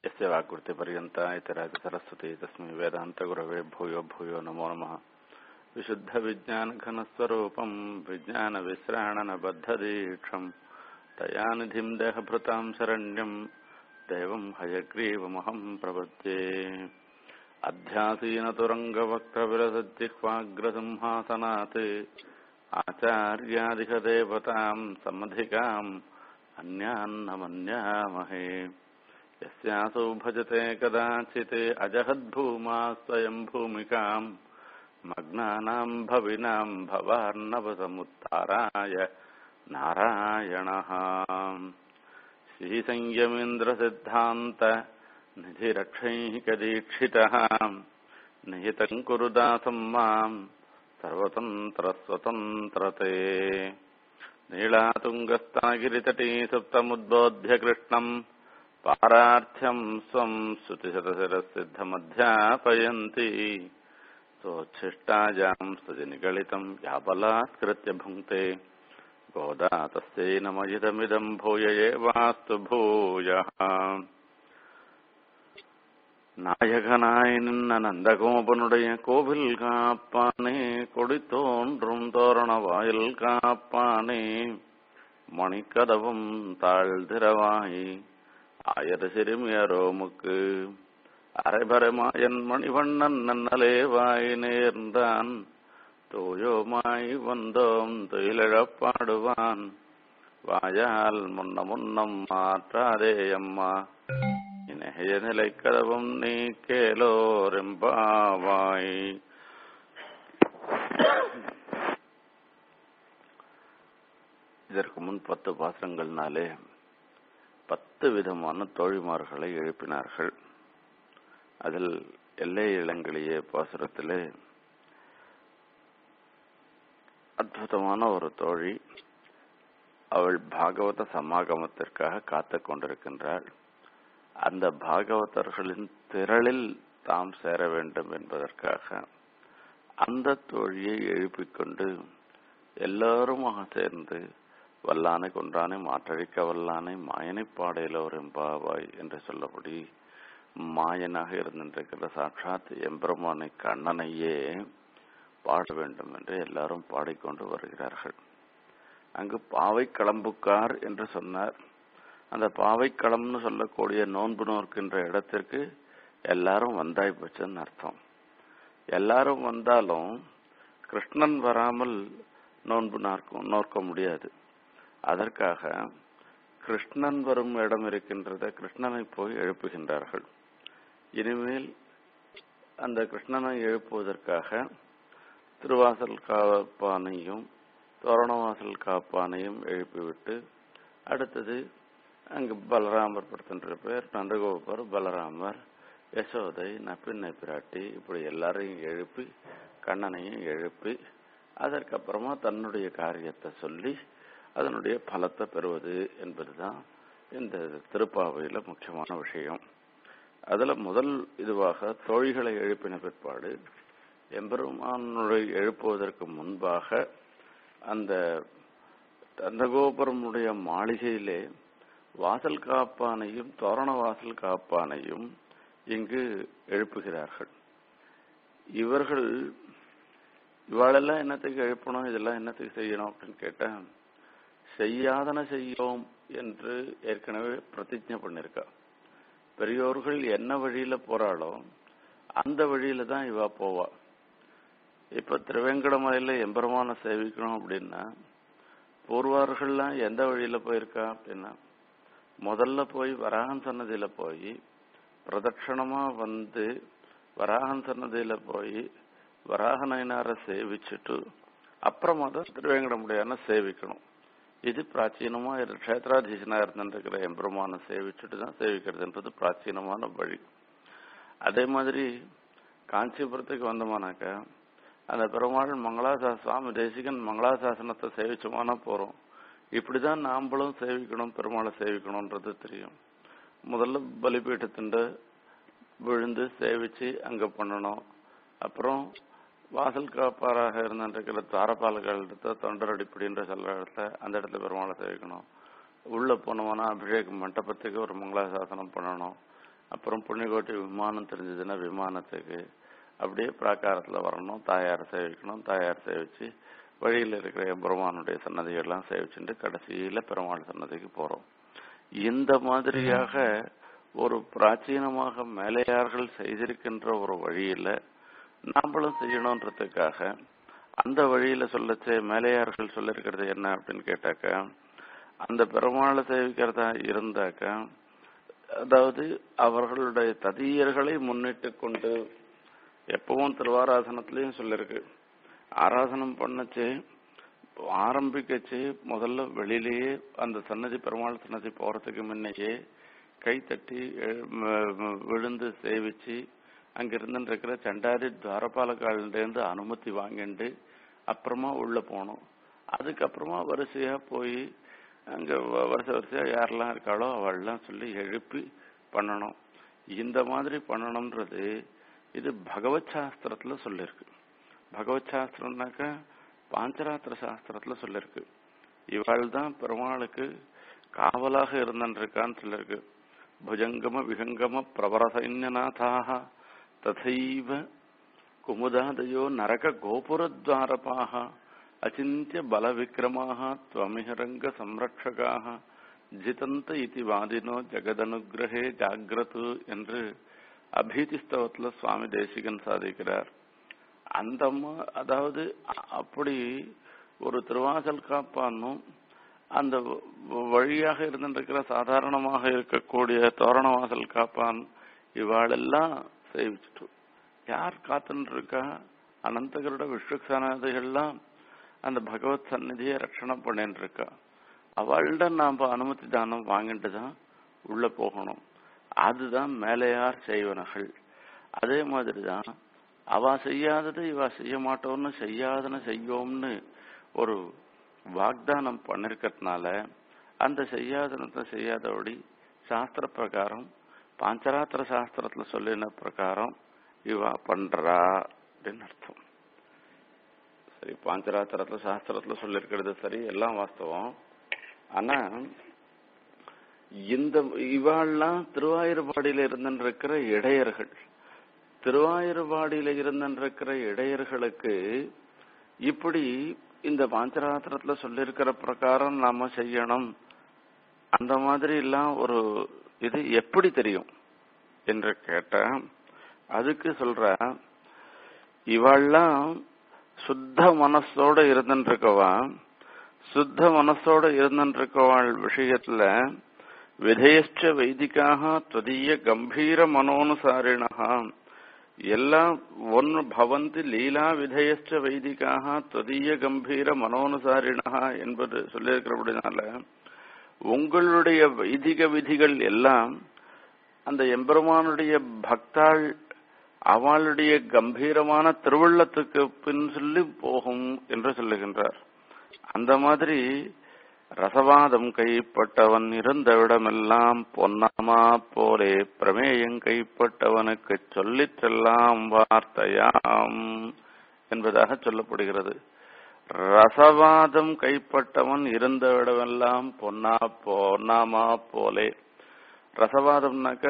यस्य वाक्कृतिपर्यन्ता इतराज सरस्वती तस्मै वेदान्तगुरवे भूयो भूयो नमो नमः विशुद्धविज्ञानघनस्वरूपम् विज्ञानविश्राणनबद्धदीक्षम् दयानिधिम् देहभृताम् शरण्यम् देवम् हयग्रीवमहम् प्रपद्ये अध्यासीनतुरङ्गवक्त्रविरसज्जिह्वाग्रसिंहासनात् आचार्यादिहदेवताम् सम्मधिकाम् अन्यान्नमन्यामहे यस्यासौ भजते कदाचित् अजहद्भूमा स्वयम् भूमिकाम् मग्नानाम् भविनाम् भवार्णवसमुत्ताराय नारायणः श्रीसंयमेन्द्रसिद्धान्त निधिरक्षैकदीक्षितः निहितम् कुरु दासम् माम् सर्वतन्त्रस्वतन्त्रते नीलातुङ्गस्तागिरितटी सुप्तमुद्बोध्य कृष्णम् पारार्थ्यम् स्वम् श्रुतिशतशिरसिद्धमध्यापयन्ति सोच्छिष्टायाम् सजनिगलितम् याबलात्कृत्य भुङ्क्ते गोदा तस्यै नमयिदमिदम् भूय एवास्तु भूयः நாயகனாய் நின்ன நந்தகோபனுடைய கோவில் காப்பானே கொடி தோன்றும் தோரண வாயில் காப்பானே மணிக்கதவும் தாழ்திரவாய் ஆயர் சிறுமியரோமுக்கு அரைபரமாயன் மணிவண்ணன் நன்னலேவாய் நேர்ந்தான் தூயோமாய் வந்தோம் துயிலிழப்பாடுவான் வாயால் முன்ன முன்னம் மாற்றாதே அம்மா இணைய நிலைக்கதவும் நீ கேலோரெம்பாவாய் இதற்கு முன் பத்து பாசங்கள்னாலே பத்து விதமான தோழிமார்களை எழுப்பினார்கள் அதில் எல்லை இளங்களிய பாசுரத்திலே அற்புதமான ஒரு தோழி அவள் பாகவத சமாகமத்திற்காக காத்து கொண்டிருக்கின்றாள் அந்த பாகவதர்களின் திரளில் தாம் சேர வேண்டும் என்பதற்காக அந்த தோழியை எழுப்பிக் கொண்டு எல்லாருமாக சேர்ந்து வல்லானை கொன்றானை மாற்றழிக்க வல்லானை மாயனை பாடையிலோர் எம்பாவாய் என்று சொல்லபடி மாயனாக இருந்திருக்கிற சாட்சாத் எம்பெருமானை கண்ணனையே பாட வேண்டும் என்று எல்லாரும் பாடிக்கொண்டு வருகிறார்கள் அங்கு பாவை களம்புக்கார் என்று சொன்னார் அந்த பாவைக்களம்னு சொல்லக்கூடிய நோன்பு நோக்கின்ற இடத்திற்கு எல்லாரும் வந்தாய் போச்சுன்னு அர்த்தம் எல்லாரும் வந்தாலும் கிருஷ்ணன் வராமல் நோன்பு நாற்கும் நோக்க முடியாது அதற்காக கிருஷ்ணன் வரும் இடம் இருக்கின்றத கிருஷ்ணனை போய் எழுப்புகின்றார்கள் இனிமேல் அந்த கிருஷ்ணனை எழுப்புவதற்காக திருவாசல் காப்பானையும் தோரணவாசல் காப்பானையும் எழுப்பிவிட்டு அடுத்தது அங்கு பலராமர் படுத்துன்ற பேர் நந்தகோபர் பலராமர் யசோதை நப்பின்னை பிராட்டி இப்படி எல்லாரையும் எழுப்பி கண்ணனையும் எழுப்பி அதற்கப்புறமா தன்னுடைய காரியத்தை சொல்லி அதனுடைய பலத்தை பெறுவது என்பதுதான் இந்த திருப்பாவையில முக்கியமான விஷயம் அதுல முதல் இதுவாக தோழிகளை எழுப்பின பிற்பாடு எம்பெருமானுடைய எழுப்புவதற்கு முன்பாக அந்த நந்தகோபுரமுடைய மாளிகையிலே வாசல் காப்பானையும் தோரண வாசல் காப்பானையும் இங்கு எழுப்புகிறார்கள் இவர்கள் இவாளெல்லாம் என்னத்துக்கு எழுப்பணும் இதெல்லாம் என்னத்துக்கு செய்யணும் அப்படின்னு கேட்டா செய்யாதன செய்யோம் என்று ஏற்கனவே பிரதிஜை பண்ணிருக்கா பெரியோர்கள் என்ன வழியில போறாளோ அந்த வழியில தான் இவா போவா இப்ப திருவேங்கடமலையில எம்பெருமான சேவிக்கணும் அப்படின்னா பூர்வார்கள்லாம் எந்த வழியில போயிருக்கா அப்படின்னா முதல்ல போய் வராகன் சன்னதியில போய் பிரதட்சணமா வந்து வராகன் சன்னதியில போய் வராக நயனார சேவிச்சுட்டு அப்புறமா தான் திருவேங்கடமுடையான சேவிக்கணும் இது பிராச்சீனமா கஷேத்ராதீசனா இருந்துருக்கிற எம்பெருமான சேவிச்சுட்டு தான் சேவிக்கிறதுன்றது பிராச்சீனமான வழி அதே மாதிரி காஞ்சிபுரத்துக்கு வந்தோமானாக்கா அந்த பெருமாள் மங்களாசா சுவாமி தேசிகன் மங்களாசாசனத்தை சேவிச்சோமானா போறோம் இப்படிதான் நாம்பளும் சேவிக்கணும் பெருமாளை சேவிக்கணும்ன்றது தெரியும் முதல்ல பலிபீட்டத்தின் விழுந்து சேவிச்சு அங்க பண்ணணும் அப்புறம் வாசல் காப்பாராக இருந்திருக்கிற தாரபாலகள் இடத்த தொண்டரடிப்படின்ற சொல்ற இடத்துல அந்த இடத்துல பெருமாளை சேவிக்கணும் உள்ள போனோம்னா அபிஷேக மண்டபத்துக்கு ஒரு மங்களாசாசனம் பண்ணணும் அப்புறம் புண்ணியகோட்டி விமானம் தெரிஞ்சதுன்னா விமானத்துக்கு அப்படியே பிராகாரத்துல வரணும் தாயார் சேவிக்கணும் தாயார் சேவிச்சு வழியில் இருக்கிற எம்பெருமானுடைய சன்னதிகள்லாம் சேவிச்சுட்டு கடைசியில பெருமாள் சன்னதிக்கு போறோம் இந்த மாதிரியாக ஒரு பிராச்சீனமாக மேலையார்கள் செய்திருக்கின்ற ஒரு வழியில நாமளும் செய்யணுன்றதுக்காக அந்த வழியில சொல்லச்சே மேலையார்கள் சொல்லிருக்கிறது என்ன அப்படின்னு கேட்டாக்க அந்த பெருமாளை சேவிக்கிறதா இருந்தாக்க அதாவது அவர்களுடைய ததியர்களை முன்னிட்டு கொண்டு எப்பவும் திருவாராசனத்திலையும் சொல்லிருக்கு ஆராதனம் பண்ணச்சு ஆரம்பிக்கச்சு முதல்ல வெளியிலேயே அந்த சன்னதி பெருமாள் சன்னதி போறதுக்கு முன்னையே கை தட்டி எழு- ம- ம- விழுந்து சேவிச்சு அங்க இருந்துருக்கிற சண்டாரி துவாரபாலக்காலிருந்து அனுமதி வாங்கிண்டு அப்புறமா உள்ள போனோம் அதுக்கப்புறமா வரிசையா போய் அங்க வ- வரிசை வரிசையா யாரெல்லாம் இருக்காளோ அவள்லாம் சொல்லி எழுப்பி பண்ணணும் இந்த மாதிரி பண்ணணும்ன்றது இது பகவத் சாஸ்திரத்துல சொல்லிருக்கு பகவத் சாஸ்திரம்னாக்க பாஞ்சராத்திர சாஸ்திரத்துல சொல்லிருக்கு இவள் தான் பெருமாளுக்கு காவலாக இருந்திருக்கான்னு சொல்லிருக்கு புஜங்கம விஹங்கம பிரபர சைன்யநாதாக ததைவ குமுதாதயோ நரக கோபுரத்வாரபாக அச்சிந்திய பல விக்ரமாக துவமிஹரங்க சம்ரக்ஷகாக ஜிதந்த இதி வாதினோ ஜெகதனுகிரகே ஜாகிரது என்று அபீதி ஸ்தவத்துல சுவாமி தேசிகன் சாதிக்கிறார் அந்த ம- அதாவது அ- அப்படி ஒரு திருவாசல் காப்பானும் அந்த வ- வழியாக இருந்திருக்கிற சாதாரணமாக இருக்கக்கூடிய தோரணவாசல் காப்பான் இவாளெல்லாம் சேவிச்சுட்டு யார் காத்துன்னு இருக்கா அனந்தகரோட விஸ்வக்சானதிகள்லாம் அந்த பகவத் சந்நிதியை ரட்சணை பண்ணிட்டு இருக்கா அவள்கிட்ட நாம அனுமதி தானம் வாங்கிட்டு தான் உள்ள போகணும் அதுதான் மேலையார் செய்வனகள் அதே மாதிரிதான் அவ செய்யாதது இவ செய்ய மாட்டோம்னு செய்யாதன செய்யோம்னு ஒரு வாக்தானம் பண்ணிருக்கிறதுனால அந்த செய்யாதனத்தை செய்யாதபடி சாஸ்திர பிரகாரம் பாஞ்சராத்திர சாஸ்திரத்துல சொல்லின பிரகாரம் இவ பண்றா அப்படின்னு அர்த்தம் சரி பாஞ்சராத்திரத்துல சாஸ்திரத்துல சொல்லிருக்கிறது சரி எல்லாம் வாஸ்தவம் ஆனா இந்த இவாள்லாம் திருவாயூர்பாடியில இருந்திருக்கிற இடையர்கள் திருவாயூர்பாடியில இருந்திருக்கிற இடையர்களுக்கு இப்படி இந்த பாஞ்சராத்திரத்துல சொல்லியிருக்கிற பிரகாரம் நாம செய்யணும் அந்த மாதிரி எல்லாம் ஒரு இது எப்படி தெரியும் என்று கேட்ட அதுக்கு சொல்ற இவாள்லாம் சுத்த மனசோட இருந்துருக்கவா சுத்த மனசோட இருந்துருக்கவாள் விஷயத்துல விதேஷ்ட வைதிகாக துவதீய கம்பீர மனோனுசாரிணா எல்லாம் ஒன்னு பவந்தி லீலா விதேஷ்ட வைதிகாக துவதீய கம்பீர மனோனுசாரிணா என்பது சொல்லியிருக்கிறபடினால உங்களுடைய வைதிக விதிகள் எல்லாம் அந்த எம்பெருமானுடைய பக்தாள் அவளுடைய கம்பீரமான திருவள்ளத்துக்கு பின் சொல்லி போகும் என்று சொல்லுகின்றார் அந்த மாதிரி ரசவாதம் கைப்பட்டவன் இருந்தவிடமெல்லாம் பொன்னமா போலே பிரமேயம் கைப்பட்டவனுக்கு சொல்லிச் செல்லாம் வார்த்தையாம் என்பதாக சொல்லப்படுகிறது ரசவாதம் கைப்பட்டவன் இருந்தவிடமெல்லாம் பொன்னா பொன்னாமா போலே ரசவாதம்னாக்க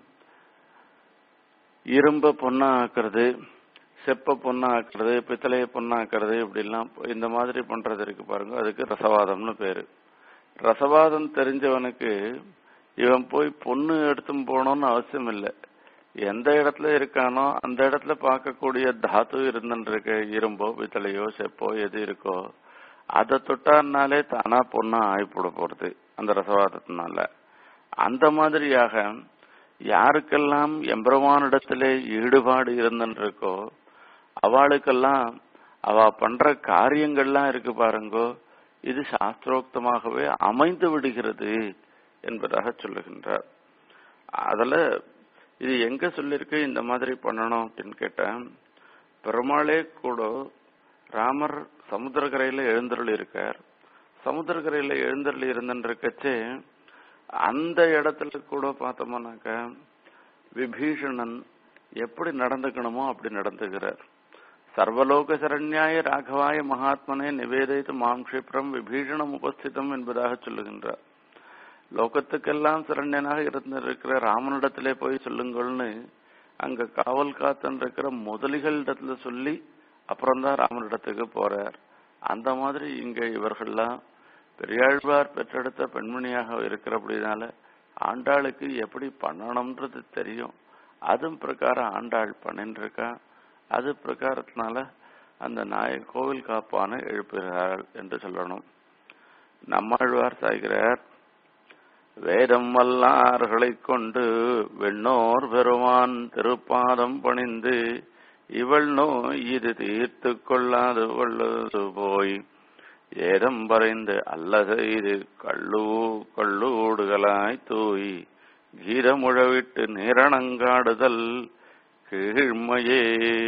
இரும்ப பொண்ணா ஆக்குறது செப்ப பொண்ணா ஆக்குறது பித்தளைய பொண்ணா ஆக்குறது இப்படிலாம் இந்த மாதிரி பண்றது இருக்கு பாருங்க அதுக்கு ரசவாதம்னு பேரு ரசவாதம் தெரிஞ்சவனுக்கு இவன் போய் பொண்ணு எடுத்தும் போகணும்னு அவசியம் இல்லை எந்த இடத்துல இருக்கானோ அந்த இடத்துல பார்க்கக்கூடிய தாத்து இருந்துருக்கு இரும்போ பித்தளையோ செப்போ எது இருக்கோ அதை தொட்டாருனாலே தானா பொண்ணா ஆயிப்பட போறது அந்த ரசவாதத்தினால அந்த மாதிரியாக யாருக்கெல்லாம் எம்பெருமானிடத்திலே ஈடுபாடு இருந்துருக்கோ அவளுக்கெல்லாம் அவ பண்ற காரியங்கள்லாம் இருக்கு பாருங்கோ இது சாஸ்திரோக்தமாகவே அமைந்து விடுகிறது என்பதாக சொல்லுகின்றார் அதுல இது எங்க சொல்லிருக்கு இந்த மாதிரி பண்ணணும் அப்படின்னு கேட்டேன் பெருமாளே கூட ராமர் சமுத்திரக்கரையில எழுந்தருள் இருக்கார் சமுத்திரக்கரையில எழுந்தருள் இருந்துருக்கச்சே அந்த இடத்துல கூட பார்த்தோம்னாக்க விபீஷணன் எப்படி நடந்துக்கணுமோ அப்படி நடந்துக்கிறார் சர்வலோக சரண்யாய ராகவாய மகாத்மனே நிவேதித்து மாம் க்ஷிப்ரம் விபீஷணம் உபஸ்திதம் என்பதாக சொல்லுகின்றார் லோகத்துக்கெல்லாம் சரண்யனாக இருந்திருக்கிற ராமனிடத்திலே போய் சொல்லுங்கள்னு அங்க காவல் காத்தன் இருக்கிற முதலிகளிடத்துல சொல்லி அப்புறம்தான் ராமனிடத்துக்கு போறார் அந்த மாதிரி இங்க இவர்கள்லாம் பெரியாழ்வார் பெற்றெடுத்த பெண்மணியாக இருக்கிறபடினால ஆண்டாளுக்கு எப்படி பண்ணணும்ன்றது தெரியும் அதுவும் பிரகாரம் ஆண்டாள் பண்ணிருக்கா அது பிரகாரத்தினால அந்த நாய கோவில் காப்பான எழுப்புகிறாள் என்று சொல்லணும் நம்மாழ்வார் சாய்கிறார் வேதம் வல்லார்களைக் கொண்டு வெண்ணோர் பெருமான் திருப்பாதம் பணிந்து இவள் நோய் இது தீர்த்து கொள்ளாது கொள்ளது போய் ஏதம் பறைந்து அல்லது இது கள்ளூ கள்ளூடுகளாய் தூய் கீதமுழவிட்டு நிரணங்காடுதல் கீழ்மையே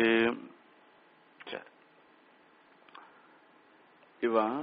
சரி. இவன்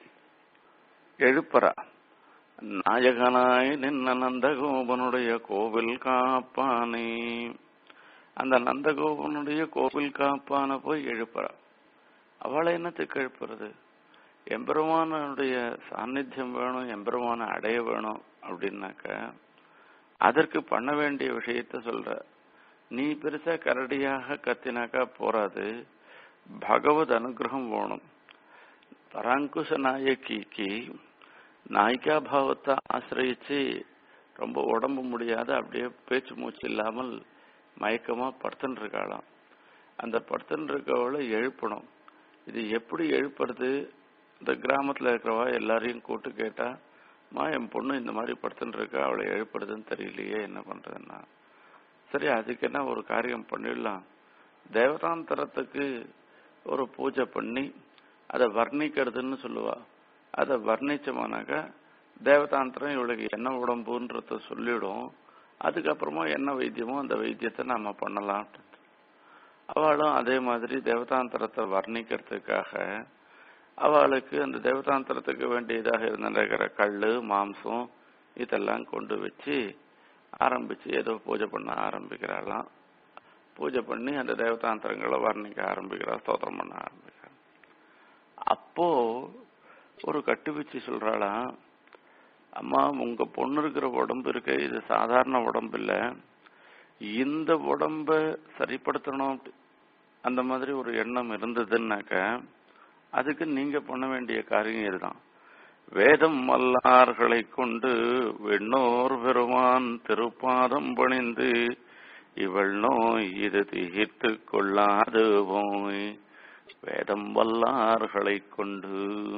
எழுப்பறா நாயகனாய் நின்ன நந்தகோபனுடைய கோவில் காப்பானே அந்த நந்தகோபனுடைய கோவில் காப்பான போய் எழுப்புறா அவளை என்னத்துக்கு எழுப்புறது எம்பெருமானுடைய சாநித்தியம் வேணும் எம்பெருமான அடைய வேணும் அப்படின்னாக்க அதற்கு பண்ண வேண்டிய விஷயத்த சொல்ற நீ பெருசா கரடியாக கத்தினாக்கா போறாது பகவத் அனுகிரகம் வேணும் பராங்குஷ நாயகிக்கு நாயிகா பாவத்தை ஆசிரியிச்சு ரொம்ப உடம்பு முடியாத அப்படியே பேச்சு மூச்சு இல்லாமல் மயக்கமா படுத்துன்னு இருக்காளாம் அந்த படுத்துன்னு இருக்கவளை எழுப்பணும் இது எப்படி எழுப்புறது இந்த கிராமத்துல இருக்கிறவா எல்லாரையும் கூட்டு கேட்டா மா என் பொண்ணு இந்த மாதிரி படுத்துன்னு இருக்கா அவளை எழுப்புறதுன்னு தெரியலையே என்ன பண்றதுன்னா சரி அதுக்கு என்ன ஒரு காரியம் பண்ணிடலாம் தேவதாந்தரத்துக்கு ஒரு பூஜை பண்ணி அதை வர்ணிக்கிறதுன்னு சொல்லுவா அதை வர்ணிச்சோம்னாக்கா தேவதாந்திரம் இவளுக்கு என்ன உடம்புன்றத சொல்லிடும் அதுக்கப்புறமா என்ன வைத்தியமோ அந்த வைத்தியத்தை நாம பண்ணலாம் அவளும் அதே மாதிரி தேவதாந்திரத்தை வர்ணிக்கிறதுக்காக அவளுக்கு அந்த தேவதாந்திரத்துக்கு வேண்டியதாக இருந்திருக்கிற கல் மாம்சம் இதெல்லாம் கொண்டு வச்சு ஆரம்பிச்சு ஏதோ பூஜை பண்ண ஆரம்பிக்கிறாளாம் பூஜை பண்ணி அந்த தேவதாந்திரங்களை வர்ணிக்க ஆரம்பிக்கிறா ஸ்தோத்திரம் பண்ண ஆரம்பிக்கிறா அப்போ ஒரு கட்டுவீச்சு சொல்றாளாம் அம்மா உங்க பொண்ணு இருக்கிற உடம்பு இருக்கு இது சாதாரண உடம்பு இல்ல இந்த உடம்ப சரிப்படுத்தணும் அந்த மாதிரி ஒரு எண்ணம் இருந்ததுன்னாக்க அதுக்கு நீங்க பண்ண வேண்டிய காரியம் இதுதான் வேதம் வல்லார்களை கொண்டு வெண்ணோர் பெருமான் திருப்பாதம் பணிந்து இவள் நோய் இது தீர்த்து கொள்ளாது போய் வேதம் வல்லார்களை கொண்டு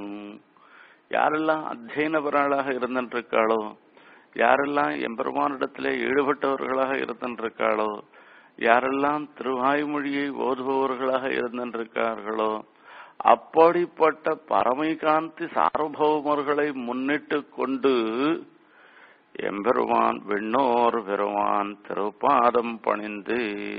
யாரெல்லாம் அத்தியனபராளாக இருந்திருக்காளோ யாரெல்லாம் எம்பெருமானிடத்திலே ஈடுபட்டவர்களாக இருந்திருக்காளோ யாரெல்லாம் திருவாய்மொழியை ஓதுபவர்களாக இருந்திருக்கார்களோ அப்படிப்பட்ட பரமைகாந்தி சார்வபௌமர்களை முன்னிட்டு கொண்டு எம்பெருமான் வெண்ணோர் பெருமான் திருப்பாதம் பணிந்து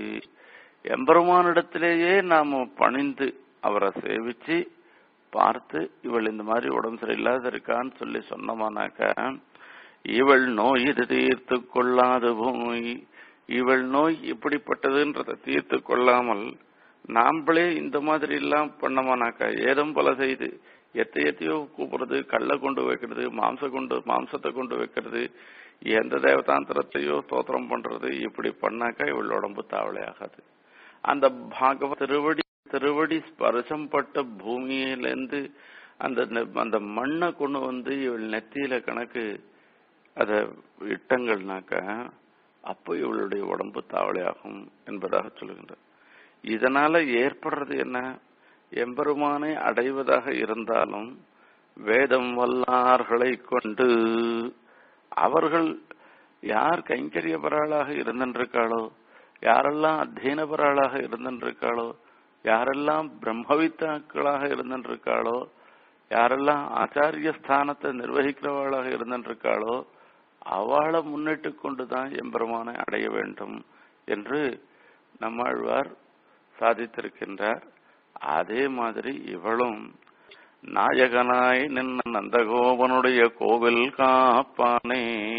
எம்பெருமானிடத்திலேயே நாம பணிந்து அவரை சேவிச்சு பார்த்து இவள் இந்த மாதிரி உடம்பு சரியில்லாத இருக்கான்னு சொல்லி சொன்னமானாக்க இவள் நோய் இது தீர்த்து கொள்ளாது போய் இவள் நோய் இப்படிப்பட்டதுன்றதை தீர்த்து கொள்ளாமல் நாம்ளே இந்த மாதிரி எல்லாம் பண்ணமானாக்கா ஏதும் பல செய்து எத்த எத்தையோ கூப்பிடுறது கல்லை கொண்டு வைக்கிறது மாம்ச கொண்டு மாம்சத்தை கொண்டு வைக்கிறது எந்த தேவதாந்திரத்தையோ ஸ்தோத்திரம் பண்றது இப்படி பண்ணாக்கா இவள் உடம்பு தாவளை ஆகாது அந்த பாகவ திருவடி திருவடி ஸ்பர்சம் பட்ட பூமியிலேருந்து அந்த அந்த மண்ணை கொண்டு வந்து இவள் நெத்தியில கணக்கு அத இட்டங்கள்னாக்க அப்போ இவளுடைய உடம்பு தாவளையாகும் என்பதாக சொல்லுகின்றார் இதனால ஏற்படுறது என்ன எம்பெருமானை அடைவதாக இருந்தாலும் வேதம் வல்லார்களை கொண்டு அவர்கள் யார் கைங்கரியபராளாக இருந்திருக்காளோ யாரெல்லாம் அத்தியனபராளாக இருந்திருக்காளோ யாரெல்லாம் பிரம்மவித்தாக்களாக இருந்திருக்காளோ யாரெல்லாம் ஆச்சாரிய ஸ்தானத்தை நிர்வகிக்கிறவளாக இருந்திருக்காளோ அவளை முன்னிட்டு கொண்டுதான் எம்பெருமானை அடைய வேண்டும் என்று நம்மாழ்வார் சாதித்திருக்கின்றார் அதே மாதிரி இவளும் நாயகனாய் நின்ன நந்தகோபனுடைய கோவில் காப்பானே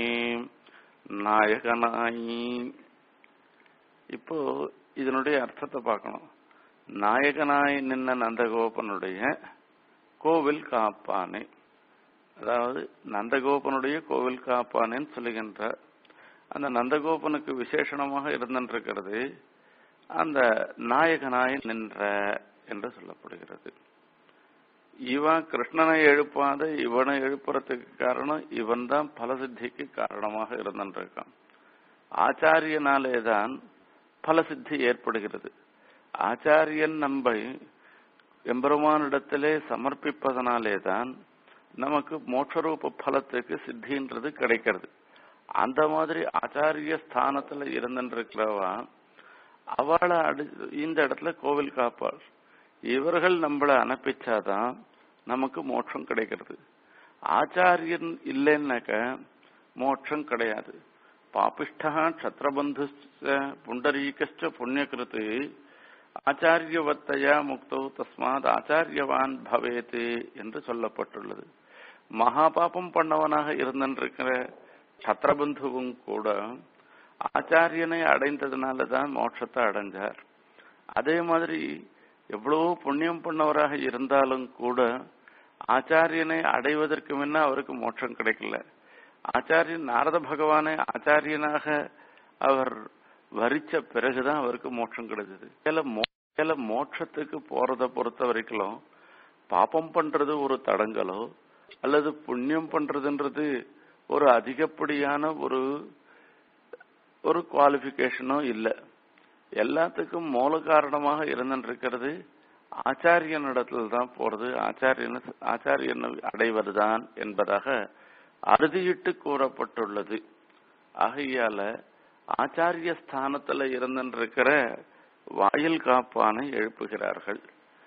நாயகனாய் இப்போ இதனுடைய அர்த்தத்தை பார்க்கணும் நாயகனாய் நின்ன நந்தகோபனுடைய கோவில் காப்பானே அதாவது நந்தகோபனுடைய கோவில் காப்பானேன்னு சொல்லுகின்றார் அந்த நந்தகோபனுக்கு விசேஷணமாக இருந்திருக்கிறது அந்த நாயகனாய் நின்ற என்று சொல்லப்படுகிறது இவன் கிருஷ்ணனை எழுப்பாத இவனை எழுப்புறதுக்கு காரணம் இவன் தான் பலசித்திக்கு காரணமாக இருந்திருக்கான் ஆச்சாரியனாலே தான் பலசித்தி ஏற்படுகிறது ஆச்சாரியன் நம்மை எம்பெருமானிடத்திலே சமர்ப்பிப்பதனாலே தான் நமக்கு மோட்சரூப பலத்துக்கு சித்தின்றது கிடைக்கிறது அந்த மாதிரி ஆச்சாரிய ஸ்தானத்துல இருந்துருக்கிறவா அவளை அடி இந்த இடத்துல கோவில் காப்பாள் இவர்கள் நம்மளை அனுப்பிச்சாதான் நமக்கு மோட்சம் கிடைக்கிறது ஆச்சாரியன் இல்லைன்னாக்க மோட்சம் கிடையாது பாபிஷ்டா க்ஷத்ரபந்து புண்டரீகஸ்ட புண்ணியகிருத்து ஆச்சாரியவத்தையா முக்தோ தஸ்மாத் ஆச்சாரியவான் பவேத்து என்று சொல்லப்பட்டுள்ளது மகா பாபம் பண்ணவனாக இருந்திருக்கிற சத்ரபந்துவும் கூட ஆச்சாரியனை அடைந்ததுனால தான் மோட்சத்தை அடைஞ்சார் அதே மாதிரி எவ்வளவோ புண்ணியம் பண்ணவராக இருந்தாலும் கூட ஆச்சாரியனை அடைவதற்கு முன்ன அவருக்கு மோட்சம் கிடைக்கல ஆச்சாரியன் நாரத பகவானை ஆச்சாரியனாக அவர் வரிச்ச பிறகுதான் அவருக்கு மோட்சம் கிடைச்சது சில சில மோட்சத்துக்கு போறத பொறுத்த வரைக்கும் பாப்பம் பண்றது ஒரு தடங்கலோ அல்லது புண்ணியம் பண்றதுன்றது ஒரு அதிகப்படியான ஒரு ஒரு குவாலிபிகேஷனோ இல்லை எல்லாத்துக்கும் மூல காரணமாக இருந்திருக்கிறது ஆச்சாரியனிடத்தில் தான் போறது ஆச்சாரியன் ஆச்சாரியனை அடைவதுதான் என்பதாக அறுதியிட்டு கூறப்பட்டுள்ளது ஆகையால ஆச்சாரிய ஸ்தானத்துல இருந்திருக்கிற வாயில் காப்பானை எழுப்புகிறார்கள்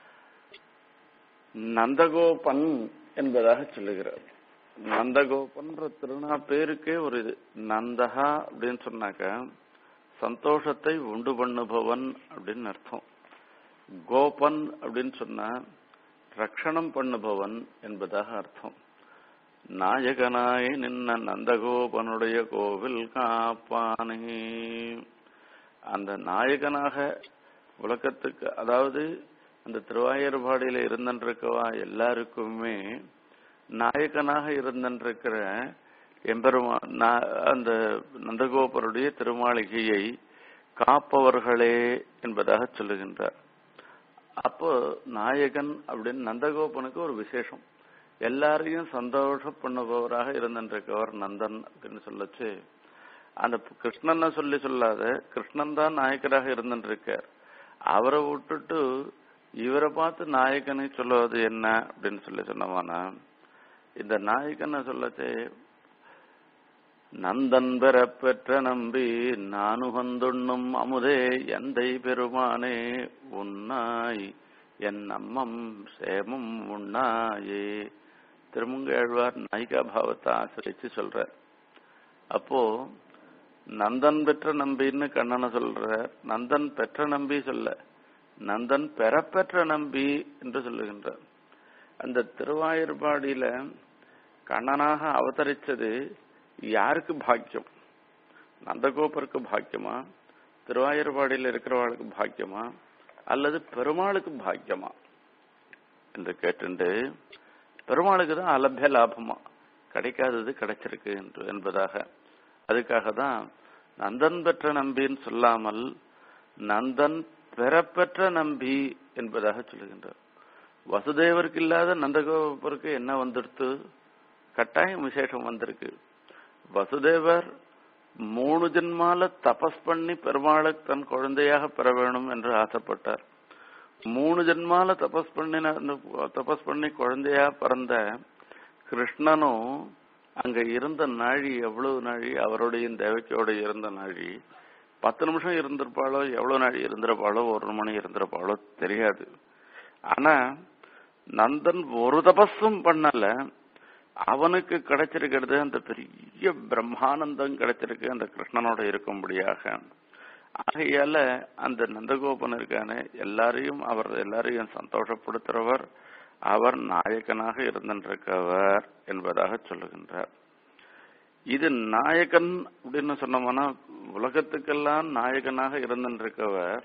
நந்தகோபன் என்பதாக சொல்லுகிறார் நந்தகோபன்ற திருநா பேருக்கே ஒரு இது நந்தகா அப்படின்னு சொன்னாக்க சந்தோஷத்தை உண்டு பண்ணுபவன் அப்படின்னு அர்த்தம் கோபன் அப்படின்னு சொன்னா ரக்ஷணம் பண்ணுபவன் என்பதாக அர்த்தம் நாயகனாய் நின்ன நந்தகோபனுடைய கோவில் காப்பானே அந்த நாயகனாக உலகத்துக்கு அதாவது அந்த திருவாயூர்பாடியில இருந்திருக்கவா எல்லாருக்குமே நாயகனாக இருந்திருக்கிற எம்பெருமா அந்த நந்தகோபருடைய திருமாளிகையை காப்பவர்களே என்பதாக சொல்லுகின்றார் அப்போ நாயகன் அப்படின்னு நந்தகோபனுக்கு ஒரு விசேஷம் எல்லாரையும் சந்தோஷம் பண்ணுபவராக இருந்திருக்கவர் நந்தன் அப்படின்னு சொல்லச்சு அந்த கிருஷ்ணனை சொல்லி சொல்லாத கிருஷ்ணன் தான் நாயக்கராக இருந்துருக்கார் அவரை விட்டுட்டு இவரை பார்த்து நாயகனை சொல்லுவது என்ன அப்படின்னு சொல்லி சொன்னவானா இந்த நாயகனை சொல்லச்சே நந்தன் பெற நம்பி நானு வந்துண்ணும் அமுதே எந்தை பெருமானே உன்னாய் என் அம்மம் சேமம் உண்ணாயே திருமங்கழ்வார் நாயிகா பாவத்தை ஆசிரிச்சு சொல்றார் அப்போ நந்தன் பெற்ற நம்பின்னு கண்ணனை சொல்ற நந்தன் பெற்ற நம்பி சொல்ல நந்தன் பெறப்பெற்ற நம்பி என்று சொல்லுகின்றார் அந்த திருவாயூர்பாடியில கண்ணனாக அவதரிச்சது யாருக்கு பாக்கியம் நந்தகோபருக்கு பாக்கியமா திருவாயூர்பாடியில் இருக்கிறவர்களுக்கு பாக்கியமா அல்லது பெருமாளுக்கு பாக்கியமா என்று கேட்டுண்டு பெருமாளுக்கு தான் அலபிய லாபமா கிடைக்காதது கிடைச்சிருக்கு என்று என்பதாக அதுக்காக தான் நந்தன் பெற்ற நம்பின்னு சொல்லாமல் நந்தன் பெறப்பெற்ற நம்பி என்பதாக சொல்லுகின்றார் வசுதேவருக்கு இல்லாத நந்தகோபருக்கு என்ன வந்துடுத்து கட்டாயம் விசேஷம் வந்திருக்கு வசுதேவர் மூணு ஜென்மால தபஸ் பண்ணி பெருமாளை தன் குழந்தையாக பெற வேணும் என்று ஆசைப்பட்டார் மூணு ஜென்மால தபஸ் பண்ணி தபஸ் பண்ணி குழந்தையா பிறந்த கிருஷ்ணனும் அங்க இருந்த நாழி எவ்வளவு நாழி அவருடைய தேவக்கியோட இருந்த நாழி பத்து நிமிஷம் இருந்திருப்பாளோ எவ்வளவு நாழி இருந்திருப்பாளோ ஒரு மணி இருந்திருப்பாளோ தெரியாது ஆனா நந்தன் ஒரு தபஸும் பண்ணல அவனுக்கு கிடைச்சிருக்கிறது அந்த பெரிய பிரம்மானந்தம் கிடைச்சிருக்கு அந்த கிருஷ்ணனோட இருக்கும்படியாக ஆகையால அந்த நந்தகோபன் இருக்கானே எல்லாரையும் அவர் எல்லாரையும் சந்தோஷப்படுத்துறவர் அவர் நாயகனாக இருந்திருக்கவர் என்பதாக சொல்லுகின்றார் இது நாயகன் அப்படின்னு சொன்னோம்னா உலகத்துக்கெல்லாம் நாயகனாக இருந்திருக்கவர்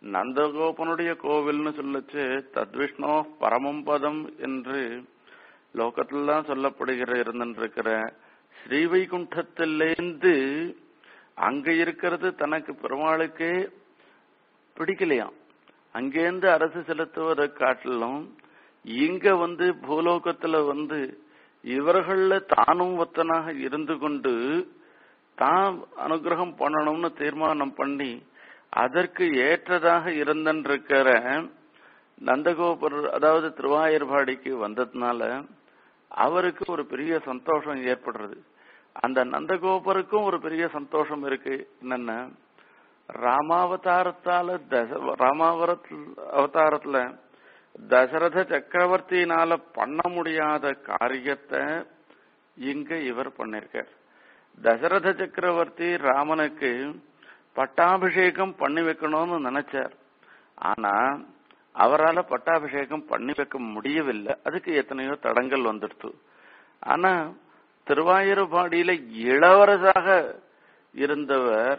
நந்தகோபனுடைய கோவில்னு சொல்லச்சு தத்விஷ்ணோ பரமம் பதம் என்று லோகத்திலாம் சொல்லப்படுகிற இருந்திருக்கிற ஸ்ரீவைகுண்டத்திலேருந்து அங்க இருக்கிறது தனக்கு பெருமாளுக்கே பிடிக்கலையாம் அங்கேருந்து அரசு செலுத்துவதை காட்டிலும் இங்க வந்து பூலோகத்துல வந்து இவர்கள்ல தானும் ஒத்தனாக இருந்து கொண்டு தான் அனுகிரகம் பண்ணணும்னு தீர்மானம் பண்ணி அதற்கு ஏற்றதாக இருந்திருக்கிற நந்தகோபுர அதாவது திருவாயூர்பாடிக்கு வந்ததுனால அவருக்கு ஒரு பெரிய சந்தோஷம் ஏற்படுறது அந்த நந்தகோபருக்கும் ஒரு பெரிய சந்தோஷம் இருக்கு என்னன்னா ராமாவதாரத்தால தச ராமாவரத் அவதாரத்துல தசரத சக்கரவர்த்தியினால பண்ண முடியாத காரியத்தை இங்க இவர் பண்ணிருக்கார் தசரத சக்கரவர்த்தி ராமனுக்கு பட்டாபிஷேகம் பண்ணி வைக்கணும்னு நினைச்சார் ஆனா அவரால பட்டாபிஷேகம் பண்ணி வைக்க முடியவில்லை அதுக்கு எத்தனையோ தடங்கள் வந்துடுத்து ஆனா திருவாயூர்பாடியில இளவரசாக இருந்தவர்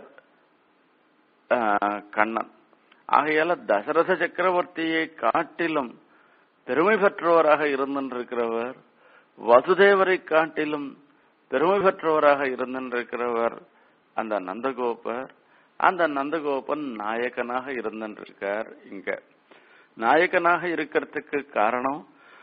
கண்ணன் ஆகையால தசரத சக்கரவர்த்தியை காட்டிலும் பெருமை பெற்றவராக இருந்திருக்கிறவர் வசுதேவரை காட்டிலும் பெருமை பெற்றவராக இருந்திருக்கிறவர் அந்த நந்தகோபர் அந்த நந்தகோபன் நாயகனாக இருந்திருக்கார் இங்க நாயகனாக இருக்கிறதுக்கு காரணம்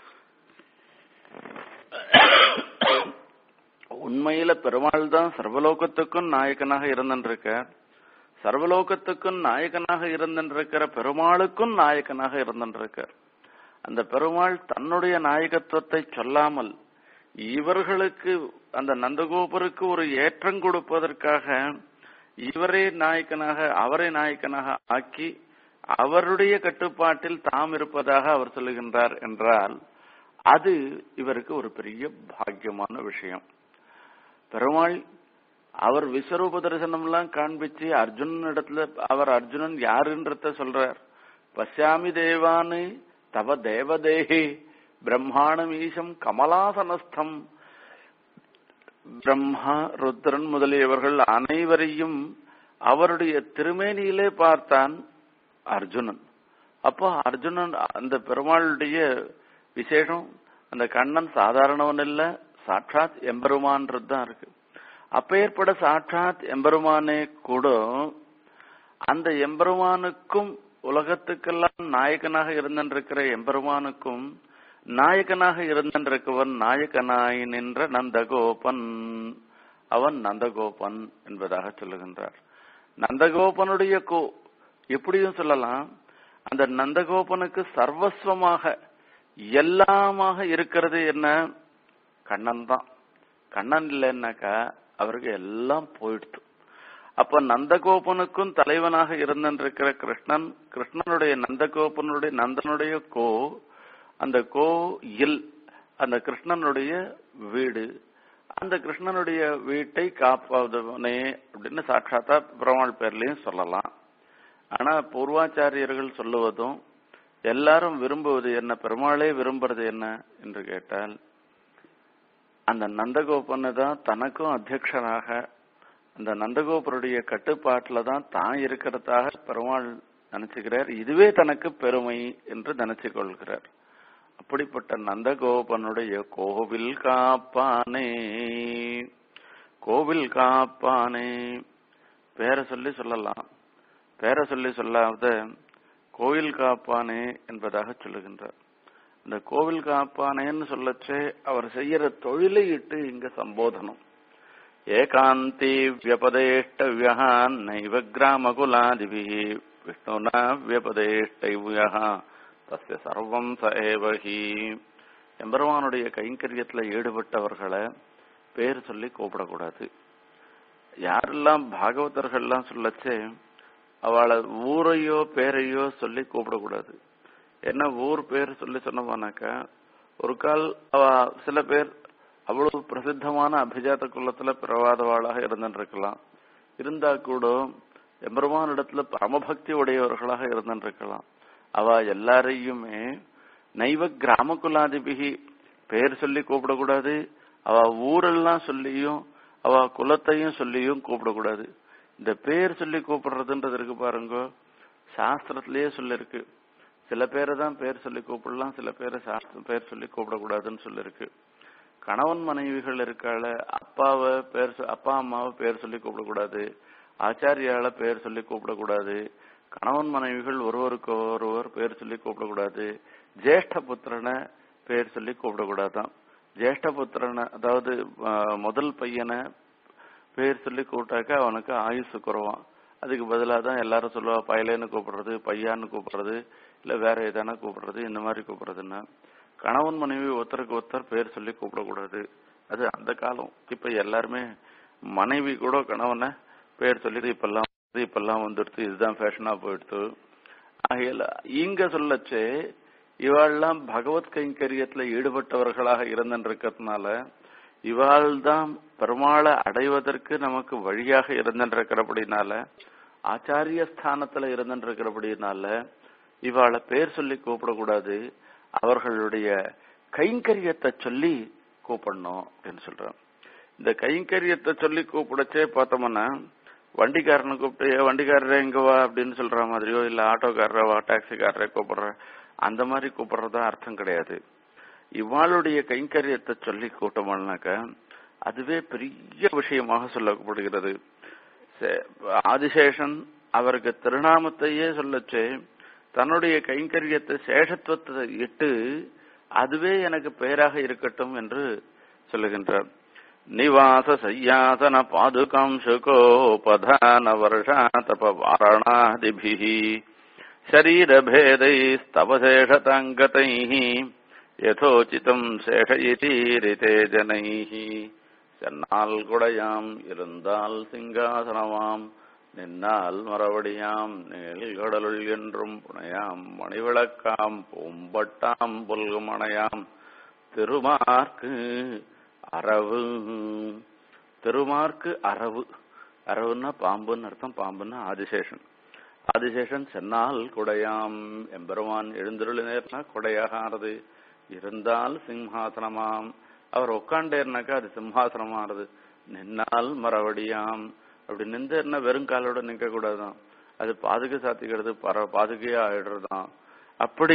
உண்மையில பெருமாள் தான் சர்வலோகத்துக்கும் நாயகனாக இருந்திருக்கார் சர்வலோகத்துக்கும் நாயகனாக இருந்திருக்கிற பெருமாளுக்கும் நாயகனாக இருந்திருக்கார் அந்த பெருமாள் தன்னுடைய நாயகத்துவத்தை சொல்லாமல் இவர்களுக்கு அந்த நந்தகோபருக்கு ஒரு ஏற்றம் கொடுப்பதற்காக இவரே நாயக்கனாக அவரை நாயக்கனாக ஆக்கி அவருடைய கட்டுப்பாட்டில் தாம் இருப்பதாக அவர் சொல்லுகின்றார் என்றால் அது இவருக்கு ஒரு பெரிய பாக்கியமான விஷயம் பெருமாள் அவர் விஸ்வரூப தரிசனம் எல்லாம் காண்பிச்சு அர்ஜுனன் இடத்துல அவர் அர்ஜுனன் யாருன்றத சொல்றார் பசியாமி தேவானு தவ தேவதேகி பிரம்மாணம் ஈசம் கமலாசனஸ்தம் பிரம்மா ருத்ரன் முதலியவர்கள் அனைவரையும் அவருடைய திருமேனியிலே பார்த்தான் அர்ஜுனன் அப்போ அர்ஜுனன் அந்த பெருமாளுடைய விசேஷம் அந்த கண்ணன் சாதாரணவன் இல்ல சாட்சாத் எம்பெருமான்றது தான் இருக்கு அப்பேற்பட சாட்சாத் எம்பெருமானே கூட அந்த எம்பெருமானுக்கும் உலகத்துக்கெல்லாம் நாயகனாக இருந்திருக்கிற எம்பெருமானுக்கும் நாயகனாக இருந்திருக்கவன் நாயகனாய் நின்ற நந்தகோபன் அவன் நந்தகோபன் என்பதாக சொல்லுகின்றார் நந்தகோபனுடைய கோ எப்படியும் சொல்லலாம் அந்த நந்தகோபனுக்கு சர்வஸ்வமாக எல்லாமாக இருக்கிறது என்ன கண்ணன் தான் கண்ணன் இல்லைன்னாக்கா அவருக்கு எல்லாம் போயிடுத்து அப்ப நந்தகோபனுக்கும் தலைவனாக இருந்திருக்கிற கிருஷ்ணன் கிருஷ்ணனுடைய நந்தகோபனுடைய நந்தனுடைய கோ அந்த கோ இல் அந்த கிருஷ்ணனுடைய வீடு அந்த கிருஷ்ணனுடைய வீட்டை காப்பவனே அப்படின்னு சாட்சாத்தா பெருமாள் பேர்லயும் சொல்லலாம் ஆனா பூர்வாச்சாரியர்கள் சொல்லுவதும் எல்லாரும் விரும்புவது என்ன பெருமாளே விரும்புறது என்ன என்று கேட்டால் அந்த நந்தகோபனை தான் தனக்கும் அத்தியக்ஷனாக அந்த நந்தகோபருடைய கட்டுப்பாட்டில் தான் தான் இருக்கிறதாக பெருமாள் நினைச்சுக்கிறார் இதுவே தனக்கு பெருமை என்று நினைச்சு கொள்கிறார் அப்படிப்பட்ட நந்தகோபனுடைய கோவில் காப்பானே கோவில் காப்பானே பேரை சொல்லி சொல்லலாம் பேரை சொல்லி சொல்லாத கோவில் காப்பானே என்பதாக சொல்லுகின்றார் இந்த கோவில் காப்பானேன்னு சொல்லச்சே அவர் செய்யற தொழிலை இட்டு இங்க சம்போதனம் ஏகாந்தி வியபதேஷ்டவியா நைவ கிராமகுலாதிபி விஷ்ணுனா வியபதேஷ்டவியா தஸ்ய சர்வம் ச ஏவஹி எம்பெருமானுடைய கைங்கரியத்துல ஈடுபட்டவர்களை பேர் சொல்லி கூப்பிடக்கூடாது யாரெல்லாம் பாகவதர்கள்லாம் சொல்லச்சே அவளை ஊரையோ பேரையோ சொல்லி கூப்பிடக்கூடாது என்ன ஊர் பேர் சொல்லி சொன்னோம்னாக்கா ஒரு கால் அவ சில பேர் அவ்வளவு பிரசித்தமான அபிஜாத குலத்துல பிறவாதவாளாக இருந்திருக்கலாம் இருந்தா கூட எம்பெருமான் இடத்துல பரமபக்தி உடையவர்களாக இருந்திருக்கலாம் அவ எல்லாரையுமே நைவ கிராம குலாதிபிகி பேர் சொல்லி கூப்பிடக்கூடாது அவ ஊரெல்லாம் சொல்லியும் அவ குலத்தையும் சொல்லியும் கூப்பிடக்கூடாது இந்த பேர் சொல்லி கூப்பிடுறதுன்றது இருக்கு பாருங்க சாஸ்திரத்திலேயே சொல்லிருக்கு சில பேரை தான் பேர் சொல்லி கூப்பிடலாம் சில பேரை சாஸ்திரம் பேர் சொல்லி கூப்பிடக்கூடாதுன்னு சொல்லிருக்கு கணவன் மனைவிகள் இருக்கால அப்பாவை பேர் சொ- அப்பா அம்மாவை பேர் சொல்லி கூப்பிடக்கூடாது ஆச்சாரியால பேர் சொல்லி கூப்பிடக்கூடாது கணவன் மனைவிகள் ஒருவருக்கு ஒருவர் பேர் சொல்லி கூப்பிடக்கூடாது ஜேஷ்ட புத்திரனை பேர் சொல்லி கூப்பிடக்கூடாதான் ஜேஷ்ட புத்திரனை அதாவது ஆஹ், முதல் பையனை பேர் சொல்லி கூப்பிட்டாக்க அவனுக்கு ஆயுசு குறைவான் அதுக்கு பதிலாக தான் எல்லாரும் சொல்லுவா பயலேன்னு கூப்பிடுறது பையான்னு கூப்பிடுறது இல்ல வேற எதானா கூப்பிடுறது இந்த மாதிரி கூப்பிடுறதுன்னா கணவன் மனைவி ஒருத்தருக்கு ஒருத்தர் பேர் சொல்லி கூப்பிடக்கூடாது அது அந்த காலம் இப்ப எல்லாருமே மனைவி கூட கணவனை பேர் சொல்லி இப்பெல்லாம் வந்து இப்பெல்லாம் வந்துடுத்து இதுதான் ஃபேஷனா போயிடுத்து ஆகையால இங்க சொல்லச்சே இவாள்லாம் பகவத் கைங்கரியத்துல ஈடுபட்டவர்களாக இருந்திருக்கிறதுனால இவாள் தான் பெருமாளை அடைவதற்கு நமக்கு வழியாக இருந்திருக்கிறபடினால ஆச்சாரிய ஸ்தானத்துல இருந்திருக்கிறபடினால இவாளை பேர் சொல்லி கூப்பிடக்கூடாது அவர்களுடைய கைங்கரியத்தை சொல்லி கூப்பிடணும் அப்படின்னு சொல்றான் இந்த கைங்கரியத்தை சொல்லி கூப்பிடச்சே பார்த்தோம்னா வண்டிக்காரனை கூப்பிட்டு "ஏ, வண்டிக்காரரே இங்க வா அப்படின்னு சொல்ற மாதிரியோ இல்ல ஆட்டோக்காரரை வா டாக்ஸிக்காரரை கூப்பிடுற அந்த மாதிரி கூப்பிடுறதா அர்த்தம் கிடையாது இவாளுடைய கைங்கரியத்தை சொல்லி கூட்டமானாக்க அதுவே பெரிய விஷயமாக சொல்லப்படுகிறது சே- ஆதிசேஷன் அவருக்கு திருநாமத்தையே சொல்லச்சே தன்னுடைய கைங்கரியத்தை சேஷத்துவத்தை இட்டு அதுவே எனக்கு பெயராக இருக்கட்டும் என்று சொல்லுகின்றார் நிவாச சையாசன பாதுகாம் சுகோபதான வருஷா தப வாரணாதிபிஹி शरीरभेदैस्तवशेषताङ्गतैः यथोचितम् शेषयितीरिते जनैः சென்னால் குடையாம் இருந்தால் சிங்காசனமாம் நின்னால் மரவடியாம் நீள்கடலுள் என்றும் புனையாம் மணிவிளக்காம் பூம்பட்டாம் புல்குமணையாம் திருமார்க்கு அரவு திருமார்க்கு அரவு அரவுன்னா பாம்புன்னு அர்த்தம் பாம்புன்னா ஆதிசேஷன் ஆதிசேஷன் சென்னால் குடையாம் எம்பெருமான் எழுந்தருளி நேர்னா குடையாக ஆறுது இருந்தால் சிம்ஹாசனமாம் அவர் உட்காண்டேர்னாக்கா அது சிம்ஹாசனம் ஆறுது நின்னால் மரவடியாம் அப்படி நின்றேர்னா வெறும் காலோட நிக்க கூடாதான் அது பாதுகை சாத்திக்கிறது பர பாதுகையா ஆயிடுறதாம் அப்படி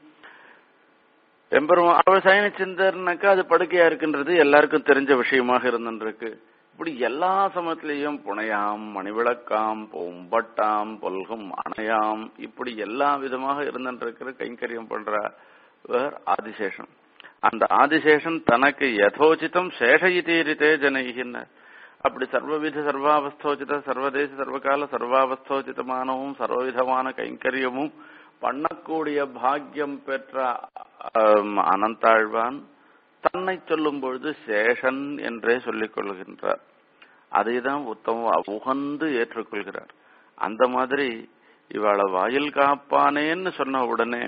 எம்பெருமான் அவர் சயனிச்சிருந்தாருனாக்கா அது படுக்கையா இருக்குன்றது எல்லாருக்கும் தெரிஞ்ச விஷயமாக இருந்துருக்கு இப்படி எல்லா சமயத்திலையும் புனையாம் மணிவிளக்காம் பூம்பட்டாம் பொல்கும் அணையாம் இப்படி எல்லா விதமாக இருந்துருக்கிற கைங்கரியம் பண்ற ஆதிசேஷன் அந்த ஆதிசேஷன் தனக்கு யதோச்சிதம் சேஷயிதீரித்தே ஜனகின்ன அப்படி சர்வவித சர்வாவஸ்தோச்சித சர்வதேச சர்வகால சர்வாவஸ்தோச்சிதமானவும் சர்வவிதமான கைங்கரியமும் பண்ணக்கூடிய பாக்கியம் பெற்ற ஆம், அனந்தாழ்வான் தன்னை சொல்லும் பொழுது சேஷன் என்றே சொல்லிக் கொள்கின்றார் அதைதான் உத்தம உகந்து ஏற்றுக்கொள்கிறார் அந்த மாதிரி இவாள வாயில் காப்பானேன்னு சொன்ன உடனே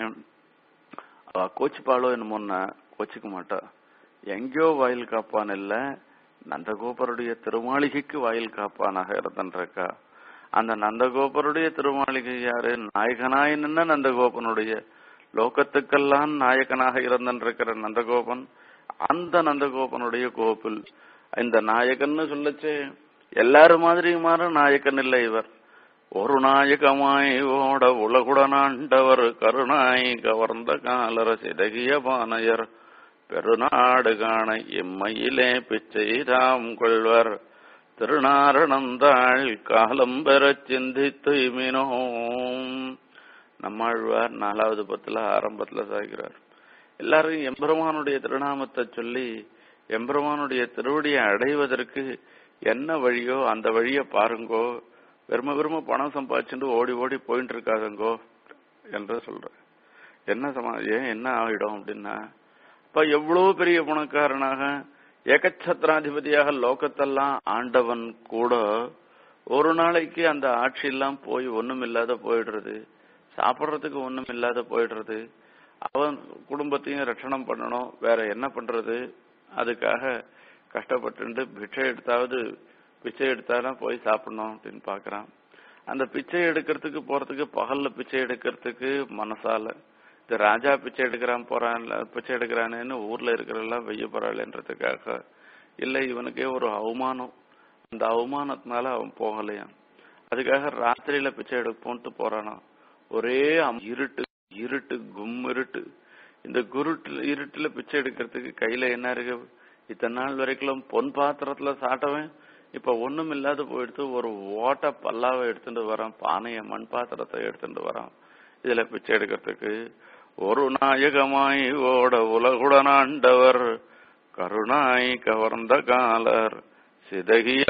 அவ கோச்சிப்பாளோ என்னமோன்னா கோச்சிக்க மாட்டா எங்கேயோ வாயில் காப்பான் இல்ல நந்தகோபருடைய திருமாளிகைக்கு வாயில் காப்பானாக இருந்திருக்கா அந்த நந்தகோபருடைய திருமாளிகை யாரு நாயகனாய் நின்ன நந்தகோபனுடைய லோகத்துக்கெல்லாம் நாயகனாக இருந்திருக்கிற நந்தகோபன் அந்த நந்தகோபனுடைய கோவில் இந்த நாயகன்னு சொல்லச்சே எல்லாரும் மாதிரியுமாறு நாயகன் இல்லை இவர் ஒரு நாயகமாய் ஓட உலகுடனாண்டவர் கருணாய் கவர்ந்த காலர சிதகிய பானையர் பெருநாடு காண இம்மையிலே பிச்சை தாம் கொள்வர் திருநாரணந்தாள் காலம் பெறச் சிந்தித்து இமினோம் நம்மாழ்வார் நாலாவது பத்துல ஆரம்பத்துல சாய்கிறார் எல்லாரும் எம்பெருமானுடைய திருநாமத்தை சொல்லி எம்பெருமானுடைய திருவடியை அடைவதற்கு என்ன வழியோ அந்த வழியை பாருங்கோ வெறும வெறும பணம் சம்பாதிச்சுட்டு ஓடி ஓடி போயிட்டு இருக்காதுங்கோ என்று சொல்ற என்ன சமா ஏன் என்ன ஆகிடும் அப்படின்னா இப்ப எவ்வளவு பெரிய பணக்காரனாக ஏகச்சத்திராதிபதியாக லோகத்தெல்லாம் ஆண்டவன் கூட ஒரு நாளைக்கு அந்த ஆட்சி எல்லாம் போய் ஒண்ணும் இல்லாத போயிடுறது சாப்பிடுறதுக்கு ஒண்ணும் இல்லாத போயிடுறது அவன் குடும்பத்தையும் ரட்சணம் பண்ணணும் வேற என்ன பண்றது அதுக்காக கஷ்டப்பட்டு பிச்சை எடுத்தாவது பிச்சை எடுத்தாலும் போய் சாப்பிடணும் அப்படின்னு பாக்குறான் அந்த பிச்சை எடுக்கிறதுக்கு போறதுக்கு பகல்ல பிச்சை எடுக்கிறதுக்கு மனசால இந்த ராஜா பிச்சை எடுக்கிறான் போறான் பிச்சை எடுக்கிறானேன்னு ஊர்ல இருக்கிறெல்லாம் வெய்ய போறாளேன்றதுக்காக இல்ல இவனுக்கே ஒரு அவமானம் அந்த அவமானத்தினால அவன் போகலையாம் அதுக்காக ராத்திரியில பிச்சை எடுப்போன்ட்டு போறானாம் ஒரே அம்- இருட்டு இருட்டு கும் இருட்டு இந்த குருட்டுல இருட்டுல பிச்சை எடுக்கிறதுக்கு கையில என்ன இருக்கு இத்தனை நாள் வரைக்கும் பொன் பாத்திரத்துல சாட்டவன் இப்ப ஒண்ணும் இல்லாத போயிடுத்து ஒரு ஓட்ட பல்லாவை எடுத்துட்டு வரான் பானைய மண் பாத்திரத்தை எடுத்துட்டு வரான் இதுல பிச்சை எடுக்கிறதுக்கு ஒரு நாயகமாய் ஓட உலகுடனாண்டவர் கருணாய் கவர்ந்த காலர் சிதகிய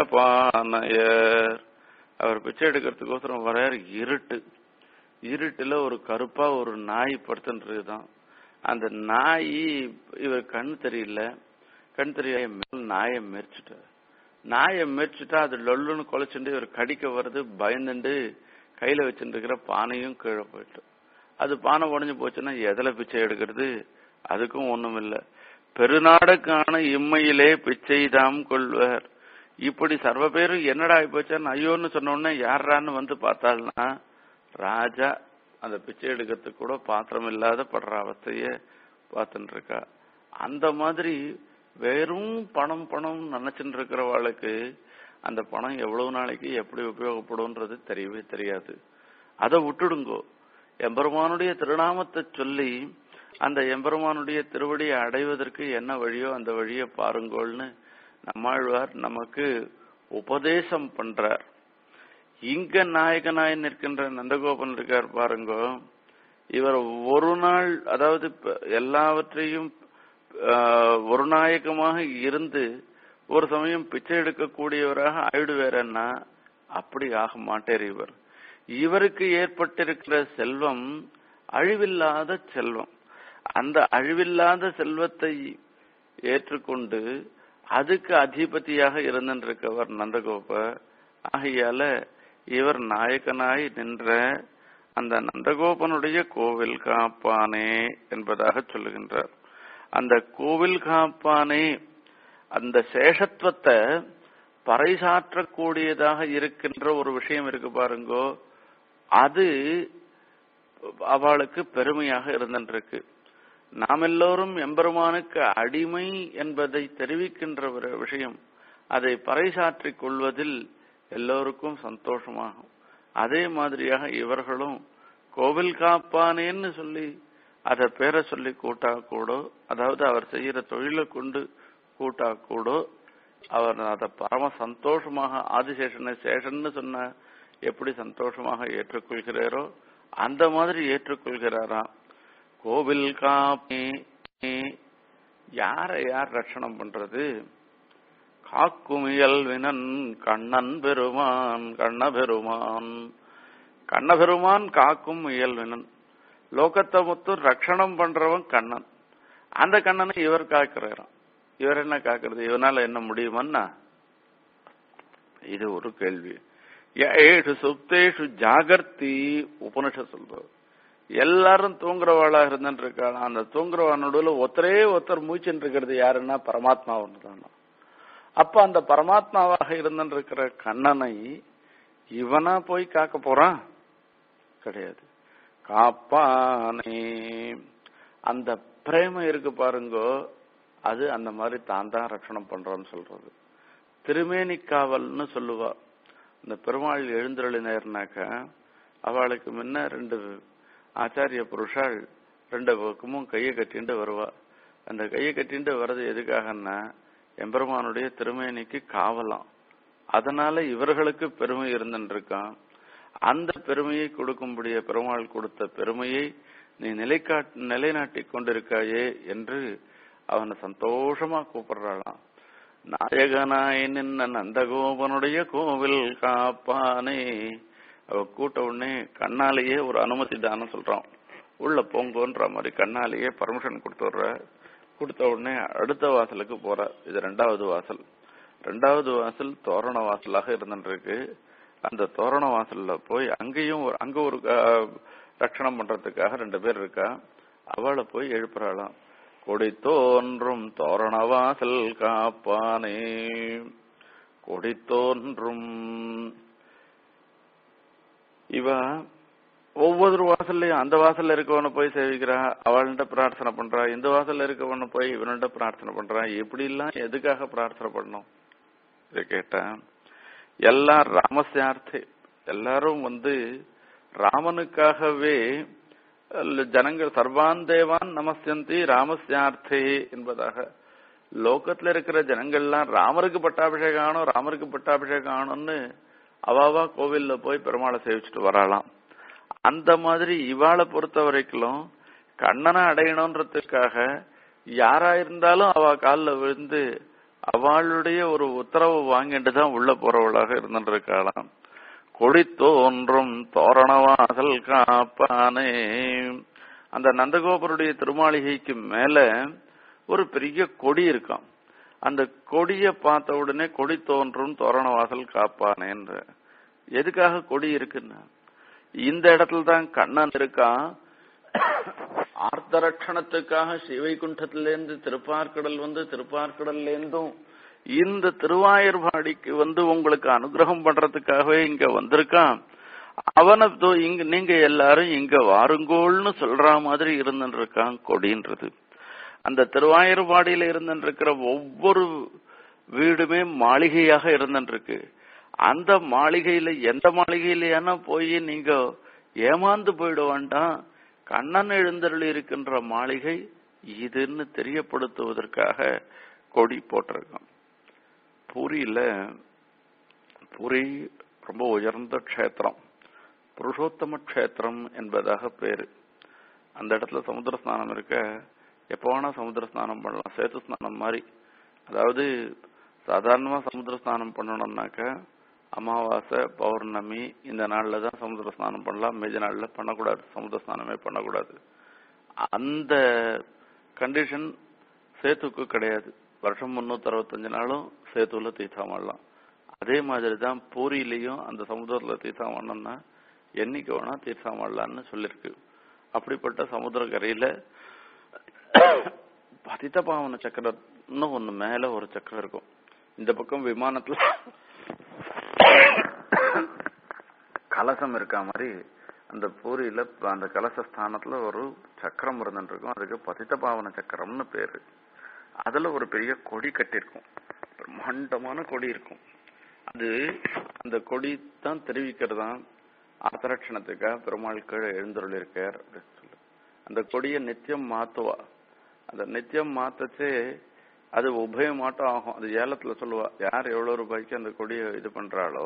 பானையர் அவர் பிச்சை எடுக்கிறதுக்கோசரம் வரையார் இருட்டு இருட்டுல ஒரு கருப்பா ஒரு நாய் படுத்துன்றதுதான் அந்த நாய் இவர் கண் தெரியல கண் தெரிய மேல் நாயை மெரிச்சுட்டார் நாயை மெரிச்சுட்டா அது லொல்லுன்னு குலைச்சுட்டு இவர் கடிக்க வருது பயந்துண்டு கையில வச்சுட்டு இருக்கிற பானையும் கீழே போயிட்டு அது பானை உடஞ்சு போச்சுன்னா எதில் பிச்சை எடுக்கிறது அதுக்கும் ஒண்ணும் இல்ல பெருநாடுக்கான இம்மையிலே பிச்சை தாம் கொள்வர் இப்படி சர்வ பேரும் என்னடா ஆயிப்போச்சான்னு ஐயோன்னு சொன்ன உடனே யாரான்னு வந்து பார்த்தாள்னா ராஜா அந்த பிச்சை எடுக்கிறதுக்கு கூட பாத்திரம் இல்லாத படுற அவஸ்தைய பார்த்துட்டு இருக்கா அந்த மாதிரி வெறும் பணம் பணம் நினைச்சுட்டு இருக்கிறவாளுக்கு அந்த பணம் எவ்வளவு நாளைக்கு எப்படி உபயோகப்படும்ன்றது தெரியவே தெரியாது அதை விட்டுடுங்கோ எம்பெருமானுடைய திருநாமத்தை சொல்லி அந்த எம்பெருமானுடைய திருவடியை அடைவதற்கு என்ன வழியோ அந்த வழியை பாருங்கோள்னு நம்மாழ்வார் நமக்கு உபதேசம் பண்றார் இங்க நாயகனாய் நிற்கின்ற நந்தகோபன் இருக்கார் பாருங்க இவர் ஒரு நாள் அதாவது இப்ப எல்லாவற்றையும் ஆஹ், ஒரு நாயகமாக இருந்து ஒரு சமயம் பிச்சை எடுக்கக்கூடியவராக ஆயிடுவாரன்னா அப்படி ஆக மாட்டார் இவர் இவருக்கு ஏற்பட்டிருக்கிற செல்வம் அழிவில்லாத செல்வம் அந்த அழிவில்லாத செல்வத்தை ஏற்றுக்கொண்டு அதுக்கு அதிபதியாக இருந்திருக்கவர் நந்தகோபர் ஆகையால இவர் நாயகனாய் நின்ற அந்த நந்தகோபனுடைய கோவில் காப்பானே என்பதாக சொல்லுகின்றார் அந்த கோவில் காப்பானே அந்த சேஷத்துவத்தை பறைசாற்றக்கூடியதாக இருக்கின்ற ஒரு விஷயம் இருக்கு பாருங்கோ அது அவளுக்கு பெருமையாக இருந்திருக்கு நாம் எல்லோரும் எம்பெருமானுக்கு அடிமை என்பதை தெரிவிக்கின்ற ஒரு விஷயம் அதை பறைசாற்றிக் கொள்வதில் எல்லோருக்கும் சந்தோஷமாகும் அதே மாதிரியாக இவர்களும் கோவில் காப்பானேன்னு சொல்லி அதை பேரை சொல்லி கூட்டா கூடோ அதாவது அவர் செய்யற தொழிலை கொண்டு கூட்டா கூடோ அவர் அதை பரம சந்தோஷமாக ஆதிசேஷனை சேஷன்னு சொன்ன எப்படி சந்தோஷமாக ஏற்றுக்கொள்கிறாரோ அந்த மாதிரி ஏற்றுக்கொள்கிறாராம் கோவில் காப்பே யாரை யார் ரட்சணம் பண்றது காக்குமியல் வினன் கண்ணன் பெருமான் கண்ண பெருமான் கண்ண பெருமான் காக்கும் இயல்வினன் லோகத்தை மொத்தம் ரட்சணம் பண்றவன் கண்ணன் அந்த கண்ணனை இவர் காக்கிறாராம் இவர் என்ன காக்கிறது இவனால என்ன முடியுமன்னா இது ஒரு கேள்வி ஏழு சுப்தேஷு ஜாகர்த்தி உபனிஷ சொல்றது எல்லாரும் தூங்குறவாளா இருந்துட்டு இருக்காளா அந்த தூங்குறவா நடுவுல ஒத்தரே ஒருத்தர் மூச்சுன்னு இருக்கிறது யாருன்னா பரமாத்மா ஒண்ணுதான் அப்ப அந்த பரமாத்மாவாக இருந்துட்டு இருக்கிற கண்ணனை இவனா போய் காக்க போறான் கிடையாது காப்பானே அந்த பிரேமம் இருக்கு பாருங்கோ அது அந்த மாதிரி தான் தான் ரட்சணம் பண்றோம்னு சொல்றது திருமேனி காவல்னு சொல்லுவா இந்த பெருமாள் எழுந்தருளினர்னாக்க அவளுக்கு முன்ன ரெண்டு ஆச்சாரிய புருஷாள் ரெண்டு பக்கமும் கையை கட்டிண்டு வருவா அந்த கையை கட்டிண்டு வர்றது எதுக்காகன்னா எம்பெருமானுடைய திருமேனிக்கு காவலாம் அதனால இவர்களுக்கு பெருமை இருந்துருக்கான் அந்த பெருமையை கொடுக்கும்படிய பெருமாள் கொடுத்த பெருமையை நீ நிலைக்காட் நிலைநாட்டிக் கொண்டிருக்காயே என்று அவனை சந்தோஷமா கூப்பிடுறாளாம் நாயகனாய் நின்ன நந்தகோபனுடைய கோவில் காப்பானே அவ கூட்ட உடனே கண்ணாலேயே ஒரு அனுமதி தானம் சொல்றான் உள்ள போங்கோன்ற மாதிரி கண்ணாலேயே பர்மிஷன் கொடுத்துடுற கொடுத்த உடனே அடுத்த வாசலுக்கு போற இது ரெண்டாவது வாசல் ரெண்டாவது வாசல் தோரண வாசலாக இருந்துருக்கு அந்த தோரண வாசல்ல போய் அங்கேயும் ஒரு அங்க ஒரு அஹ், ரட்சணம் பண்றதுக்காக ரெண்டு பேர் இருக்கா அவளை போய் எழுப்புறாளாம் கொடி தோன்றும் தோரண வாசல் காப்பானே கொடி தோன்றும் இவ ஒவ்வொரு வாசல்லையும் அந்த வாசல்ல இருக்கவனை போய் சேவிக்கிறா அவள்கிட்ட பிரார்த்தனை பண்றா இந்த வாசல்ல இருக்கவனை போய் இவன்கிட்ட பிரார்த்தனை பண்றா இப்படி எல்லாம் எதுக்காக பிரார்த்தனை பண்ணணும் இதை கேட்டேன் எல்லாம் ராமசியார்த்தே எல்லாரும் வந்து ராமனுக்காகவே ஜனங்கள் சர்வான் தேவான் நமஸ்யந்தி ராமஸ்யார்த்தே என்பதாக லோகத்துல இருக்கிற ஜனங்கள்லாம் ராமருக்கு பட்டாபிஷேகம் ஆகணும் ராமருக்கு பட்டாபிஷேகம் ஆகணும்னு அவாவா கோவில்ல போய் பெருமாளை சேவிச்சுட்டு வரலாம் அந்த மாதிரி இவாளை பொறுத்த வரைக்கும் கண்ணனை அடையணுன்றதுக்காக யாரா இருந்தாலும் அவ காலில் விழுந்து அவளுடைய ஒரு உத்தரவு வாங்கிட்டு தான் உள்ள போறவளாக இருந்துட்டு இருக்காளாம் கொடி தோன்றும் தோரணவாசல் காப்பானே அந்த நந்தகோபருடைய திருமாளிகைக்கு மேல ஒரு பெரிய கொடி இருக்காம் அந்த கொடிய பார்த்த உடனே கொடி தோன்றும் தோரணவாசல் காப்பானேன்ற எதுக்காக கொடி இருக்குன்னா இந்த இடத்துல தான் கண்ணன் இருக்கான் ஆர்த்தரட்சணத்துக்காக ஸ்ரீவைகுண்டத்திலேருந்து திருப்பார்கடல் வந்து திருப்பார்கடல்ல இருந்தும் இந்த திருவாயூர்பாடிக்கு வந்து உங்களுக்கு அனுகிரகம் பண்றதுக்காகவே இங்க வந்திருக்கான் அவனை தோ இங்க நீங்க எல்லாரும் இங்க வாருங்கோள்னு சொல்ற மாதிரி இருந்துட்டு இருக்கான் கொடின்றது அந்த திருவாயூர்பாடியில இருந்துட்டு இருக்கிற ஒவ்வொரு வீடுமே மாளிகையாக இருந்துட்டு இருக்கு அந்த மாளிகையில எந்த மாளிகையிலயானா போய் நீங்க ஏமாந்து போயிட வேண்டாம் கண்ணன் எழுந்தருளி இருக்கின்ற மாளிகை இதுன்னு தெரியப்படுத்துவதற்காக கொடி போட்டிருக்கான் பூரியில பூரி ரொம்ப உயர்ந்த க்ஷேத்திரம் புருஷோத்தம க்ஷேத்திரம் என்பதாக பேரு அந்த இடத்துல சமுத்திர ஸ்நானம் இருக்க எப்போ வேணா சமுத்திர ஸ்நானம் பண்ணலாம் சேத்து ஸ்நானம் மாதிரி அதாவது சாதாரணமா சமுத்திர ஸ்நானம் பண்ணணும்னாக்க அமாவாசை பௌர்ணமி இந்த நாள்ல தான் சமுத்திர ஸ்நானம் பண்ணலாம் மீதி நாள்ல பண்ணக்கூடாது சமுத்திர ஸ்நானமே பண்ணக்கூடாது அந்த கண்டிஷன் சேத்துக்கு கிடையாது வருஷம் முன்னூத்தி அறுபத்தஞ்சு நாளும் சேத்துல தீர்த்தம் பண்ணலாம் அதே மாதிரி தான் பூரியிலையும் அந்த சமுத்திரத்துல தீர்த்தம் பண்ணோம்னா என்னைக்கு வேணா தீர்த்தம் பண்ணலாம்னு சொல்லிருக்கு அப்படிப்பட்ட சமுத்திரக்கரையில பதித்த பாவன சக்கரம்னு ஒண்ணு மேல ஒரு சக்கரம் இருக்கும் இந்த பக்கம் விமானத்துல கலசம் இருக்கா மாதிரி அந்த பூரியில அந்த கலச ஸ்தானத்துல ஒரு சக்கரம் இருந்துட்டு இருக்கும் அதுக்கு பதித்த பாவன சக்கரம்னு பேரு அதுல ஒரு பெரிய கொடி கட்டிருக்கும் பிரம்மாண்டமான கொடி இருக்கும் அது அந்த கொடி தான் தெரிவிக்கிறதா ஆத்தரட்சணத்துக்காக பெருமாள் கீழே எழுந்தருள் இருக்கார் அப்படின்னு சொல்லு அந்த கொடியை நித்தியம் மாத்துவா அந்த நித்தியம் மாத்தச்சே அது உபயமாட்டம் ஆகும் அது ஏலத்துல சொல்லுவா யார் எவ்வளவு ரூபாய்க்கு அந்த கொடியை இது பண்றாளோ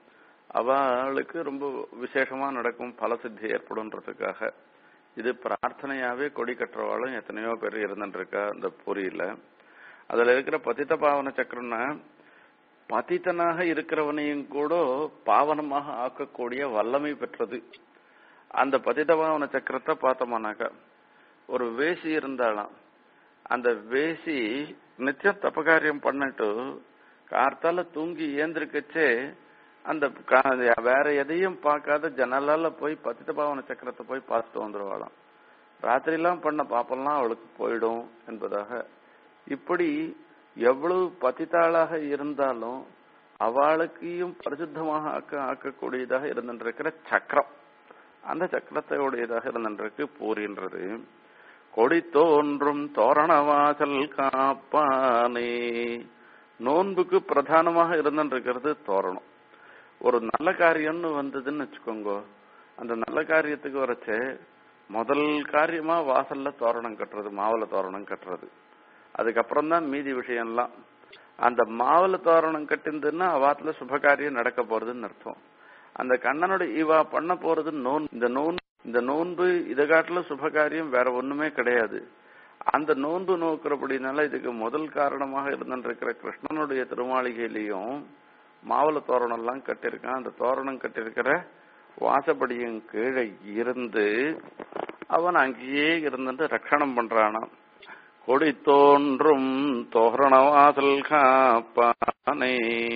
அவளுக்கு ரொம்ப விசேஷமா நடக்கும் பல சித்தி ஏற்படும்ன்றதுக்காக இது பிரார்த்தனையாவே கொடி கட்டுறவாளும் எத்தனையோ பேர் இருந்துட்டு இருக்கா அந்த பூரியில அதுல இருக்கிற பதித்த பாவன சக்கரம்னா பதித்தனாக இருக்கிறவனையும் கூட பாவனமாக ஆக்கக்கூடிய வல்லமை பெற்றது அந்த பதித்த பாவன சக்கரத்தை பார்த்தோம்னாக்கா ஒரு வேசி இருந்தாலாம் அந்த வேசி நித்தியம் தப்பகாரியம் பண்ணிட்டு கார்த்தால தூங்கி ஏந்திருக்கச்சே அந்த வேற எதையும் பார்க்காத ஜன்னலால போய் பதித்த பாவன சக்கரத்தை போய் பார்த்துட்டு வந்துருவாளாம் ராத்திரிலாம் பண்ண பாப்பெல்லாம் அவளுக்கு போயிடும் என்பதாக இப்படி எவ்வளவு பதித்தாளாக இருந்தாலும் அவளுக்கையும் பரிசுத்தமாக ஆக்க ஆக்கக்கூடியதாக இருந்துருக்கிற சக்கரம் அந்த சக்கரத்தை உடையதாக இருந்துருக்கு பூரின்றது கொடி தோன்றும் தோரணவாசல் காப்பானே நோன்புக்கு பிரதானமாக இருந்துருக்கிறது தோரணம் ஒரு நல்ல காரியம்னு வந்ததுன்னு வச்சுக்கோங்க அந்த நல்ல காரியத்துக்கு வரச்சே முதல் காரியமா வாசல்ல தோரணம் கட்டுறது மாவள தோரணம் கட்டுறது அதுக்கப்புறம் தான் மீதி விஷயம்லாம் அந்த மாவள தோரணம் கட்டிருந்ததுன்னா அவாத்துல சுபகாரியம் நடக்க போறதுன்னு அர்த்தம் அந்த கண்ணனோட இவா பண்ண போறது நோன் இந்த நோன் இந்த நோன்பு இதை காட்டுல சுபகாரியம் வேற ஒண்ணுமே கிடையாது அந்த நோன்பு நோக்கிறபடினால இதுக்கு முதல் காரணமாக இருந்துருக்கிற கிருஷ்ணனுடைய திருமாளிகையிலையும் மாவள தோரணம் எல்லாம் கட்டியிருக்கான் அந்த தோரணம் கட்டியிருக்கிற வாசப்படியின் கீழே இருந்து அவன் அங்கேயே இருந்துட்டு ரட்சணம் பண்றானாம் கொடி தோன்றும் தோரண வாசல் காப்பானே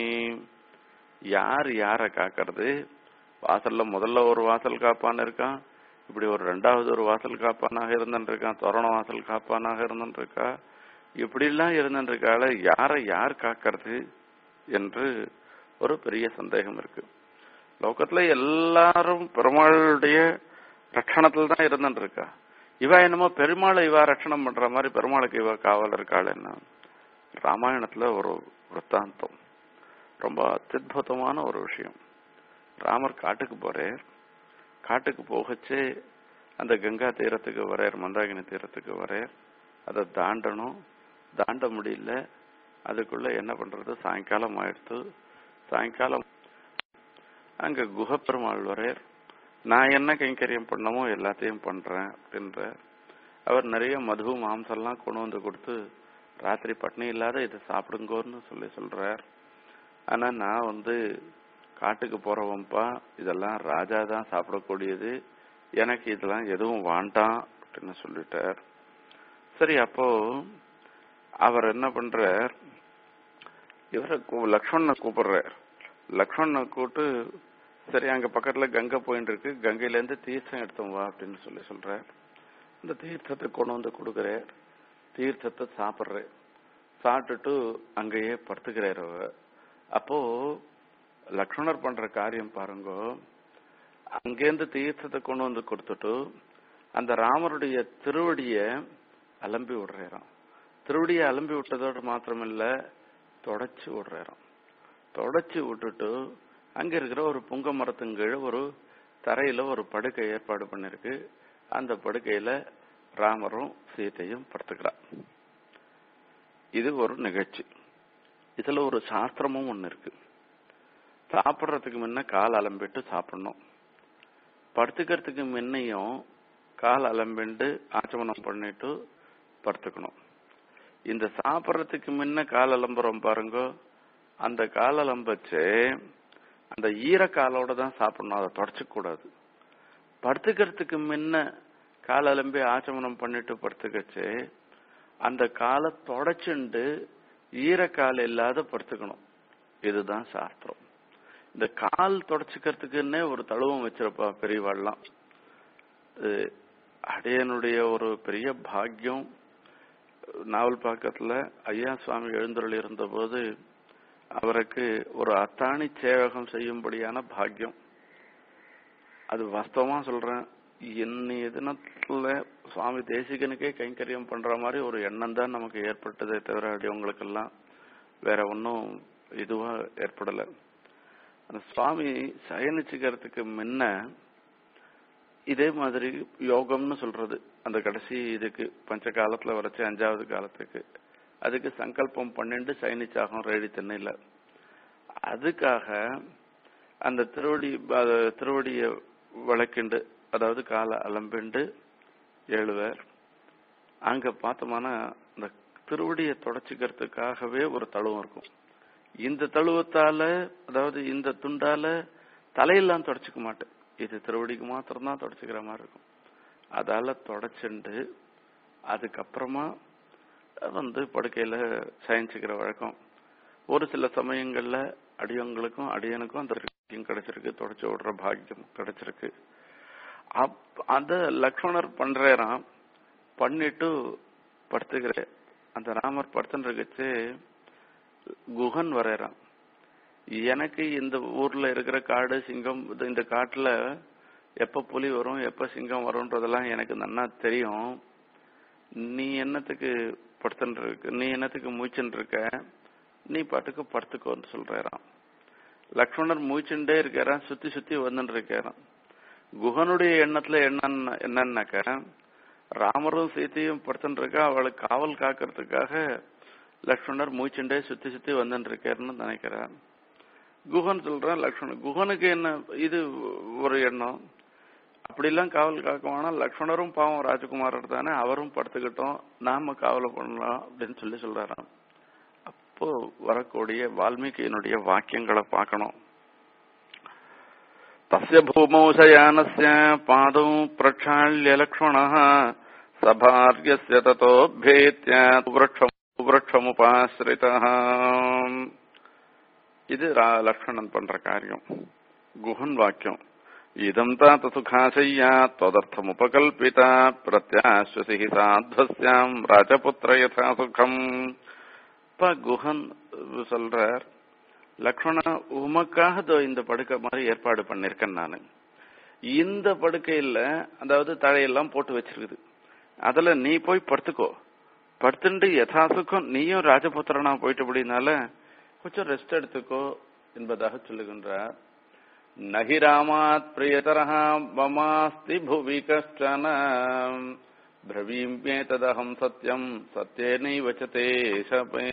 யார் யார காக்கிறது வாசல்ல முதல்ல ஒரு வாசல் காப்பான் இருக்கான் இப்படி ஒரு ரெண்டாவது ஒரு வாசல் காப்பானாக இருந்துட்டு இருக்கான் தோரண வாசல் காப்பானாக இருந்துட்டு இருக்கா இப்படி எல்லாம் இருந்துட்டு இருக்கால யாரை யார் காக்கிறது என்று ஒரு பெரிய சந்தேகம் இருக்கு லோகத்துல எல்லாரும் பெருமாளுடைய ரட்சணத்துல தான் இருந்துட்டு இருக்கா இவ என்னமோ பெருமாளை இவா ரட்சணம் பண்ற மாதிரி பெருமாளுக்கு இவ காவல் இருக்காள் என்ன ராமாயணத்துல ஒரு விற்த்தாந்தம் ரொம்ப அத்யுதமான ஒரு விஷயம் ராமர் காட்டுக்கு போறார் காட்டுக்கு போகச்சே அந்த கங்கா தீரத்துக்கு வரையர் மந்தாகினி தீரத்துக்கு வரையர் அதை தாண்டணும் தாண்ட முடியல அதுக்குள்ள என்ன பண்றது சாயங்காலம் ஆயிடுத்து சாயங்காலம் அங்க குகப்பெருமாள் வரையர் நான் என்ன கைங்கரியம் பண்ணமோ எல்லாத்தையும் பண்றேன் அப்படின்ற அவர் நிறைய மது மாம்சம்லாம் கொண்டு வந்து கொடுத்து ராத்திரி பட்னி இல்லாத இதை சாப்பிடுங்கோன்னு சொல்லி சொல்றார் ஆனா நான் வந்து காட்டுக்கு போறவன்பா இதெல்லாம் ராஜா தான் சாப்பிடக்கூடியது எனக்கு இதெல்லாம் எதுவும் வேண்டாம் அப்படின்னு சொல்லிட்டார் சரி அப்போ அவர் என்ன பண்றார் இவரை கூ- லக்ஷ்மணனை கூப்பிடுறார் லக்ஷ்மணனை கூப்பிட்டு சரி அங்க பக்கத்துல கங்கை போயிட்டு இருக்கு கங்கையில இருந்து தீர்த்தம் எடுத்தோம் வா அப்படின்னு சொல்லி சொல்றார் இந்த தீர்த்தத்தை கொண்டு வந்து கொடுக்குறார் தீர்த்தத்தை சாப்பிடுறார் சாப்பிட்டுட்டு அங்கேயே படுத்துக்கிறார் அவர் அப்போ லக்ஷ்மணர் பண்ற காரியம் பாருங்க அங்கேருந்து தீர்த்தத்தை கொண்டு வந்து கொடுத்துட்டு அந்த ராமருடைய திருவடிய அலம்பி விடுறாராம் திருவடியை அலம்பி விட்டதோடு மாத்திரமில்ல தொடச்சு விடுறாராம் தொடச்சு விட்டுட்டு அங்க இருக்கிற ஒரு புங்க மரத்தின் கீழே ஒரு தரையில ஒரு படுக்கை ஏற்பாடு பண்ணிருக்கு அந்த படுக்கையில ராமரும் சீதையும் படுத்துக்கிறார் இது ஒரு நிகழ்ச்சி இதுல ஒரு சாஸ்திரமும் ஒண்ணு இருக்கு சாப்பிடுறதுக்கு முன்ன கால் அலம்பிட்டு சாப்பிடணும் படுத்துக்கிறதுக்கு முன்னையும் கால் அலம்பிண்டு ஆச்சமனம் பண்ணிட்டு படுத்துக்கணும் இந்த சாப்பிடுறதுக்கு முன்ன கால் அலம்புறோம் பாருங்க அந்த கால் அலம்பச்சு அந்த ஈரக்காலோட தான் சாப்பிடணும் அதை தொடச்சிக்க கூடாது படுத்துக்கிறதுக்கு முன்ன கால் அலம்பி ஆச்சமனம் பண்ணிட்டு படுத்துக்கச்சு அந்த காலை தொடச்சுண்டு ஈரக்கால் இல்லாத படுத்துக்கணும் இதுதான் சாஸ்திரம் இந்த கால் தொடச்சுக்கிறதுக்குன்னே ஒரு தழுவம் வச்சிருப்பா பெரியவாள்லாம் இது அடையனுடைய ஒரு பெரிய பாக்கியம் நாவல் பாக்கத்துல ஐயா சுவாமி எழுந்தருள் இருந்தபோது அவருக்கு ஒரு அத்தாணி சேவகம் செய்யும்படியான பாக்கியம் அது வாஸ்தவமா சொல்றேன் இன்னைய தினத்துல சுவாமி தேசிகனுக்கே கைங்கரியம் பண்ற மாதிரி ஒரு எண்ணம் தான் நமக்கு ஏற்பட்டதே தவிர அடியவங்களுக்கெல்லாம் வேற ஒன்றும் இதுவா ஏற்படல அந்த சுவாமி சயனிச்சுக்கிறதுக்கு முன்ன இதே மாதிரி யோகம்னு சொல்றது அந்த கடைசி இதுக்கு பஞ்ச காலத்துல வரைச்சு அஞ்சாவது காலத்துக்கு அதுக்கு சங்கல்பம் பன்னெண்டு சயனிச்சாகம் ரேடி தென்னையில அதுக்காக அந்த திருவடி அத திருவடிய விளக்கிண்டு அதாவது காலை அலம்பிண்டு ஏழுவர் அங்க பார்த்தோம்னா அந்த திருவடியை தொடச்சிக்கிறதுக்காகவே ஒரு தழுவம் இருக்கும் இந்த தழுவத்தால அதாவது இந்த துண்டால தலையெல்லாம் தொடச்சிக்க மாட்டேன் இது திருவடிக்கு மாத்திரம்தான் தொடச்சிக்கிற மாதிரி இருக்கும் அதால தொடச்சுண்டு அதுக்கப்புறமா வந்து படுக்கையில சயனிச்சுக்கிற வழக்கம் ஒரு சில சமயங்கள்ல அடியவங்களுக்கும் அடியனுக்கும் அந்த பாக்கியம் கிடைச்சிருக்கு தொடச்சு விடுற பாக்கியம் கிடைச்சிருக்கு அப் அத லக்ஷ்மணர் பண்றாராம் பண்ணிட்டு படுத்துக்கிற அந்த ராமர் படுத்துன்னு இருக்கச்சு குகன் வரையறான் எனக்கு இந்த ஊர்ல இருக்கிற காடு சிங்கம் இது- இந்த காட்டுல எப்ப புலி வரும் எப்ப சிங்கம் வரும்ன்றதெல்லாம் எனக்கு நன்னா தெரியும் நீ என்னத்துக்கு படுத்துன்னு இருக்க நீ என்னத்துக்கு மூச்சுன்னு இருக்க நீ பாட்டுக்கு படுத்துக்கோன்னு சொல்றாராம் லக்ஷ்மணர் மூச்சுண்டே இருக்காராம் சுத்தி சுத்தி வந்துட்டு இருக்காராம் குகனுடைய எண்ணத்துல என்ன என்னன்னாக்க ராமரும் சீத்தையும் படுத்துட்டு இருக்கா அவளுக்கு காவல் காக்கிறதுக்காக லக்ஷ்மணர் மூச்சுண்டே சுத்தி சுத்தி வந்துட்டு இருக்காருன்னு நினைக்கிறார் குகன் சொல்றான் லக்ஷ்மணன் குகனுக்கு என்ன இது ஒரு எண்ணம் அப்படிலாம் காவல் காக்க வேணாம் லக்ஷ்மணரும் பாவம் ராஜகுமாரர் தானே அவரும் படுத்துக்கிட்டோம் நாம காவலை பண்ணலாம் அப்படின்னு சொல்லி சொல்றாராம் அப்போ வரக்கூடிய வால்மீகியினுடைய வாக்கியங்களை பார்க்கணும் தஸ்ய பூமௌ சயானஸ்ய பாதௌ பிரக்ஷாள்ய லக்ஷ்மணः சபார்யஸ்ய ததோபேத்ய விரக்ஷம் விரக்ஷமுபாசிரிதः இது ரா- லக்ஷ்மணன் பண்ற காரியம் குஹன் வாக்கியம் இதம் तात சுகாசையா त्वदर्थमुपकल्पिता प्रत्याश्वसिः साध्वस्याम् ராஜபுத்திர யதா சுகம் இப்ப குஹன் சொல்றார் லக்ஷ்மணா உமக்காக இதோ இந்த படுக்கை மாதிரி ஏற்பாடு பண்ணிருக்கேன் நானு இந்த படுக்கையில அதாவது தழையெல்லாம் போட்டு வச்சிருக்குது அதுல நீ போய் படுத்துக்கோ படுத்துட்டு யதாசுக்கம் நீயும் ராஜபுத்திரனா போயிட்டு அப்படின்னால கொஞ்சம் ரெஸ்ட் எடுத்துக்கோ என்பதாக சொல்லுகின்றார் நகி ராமாத் பிரியதரः மமாஸ்தி புவி கஷ்டன பிரவீம்யேததகம் சத்தியம் சத்தியேனைவ ச தே சபே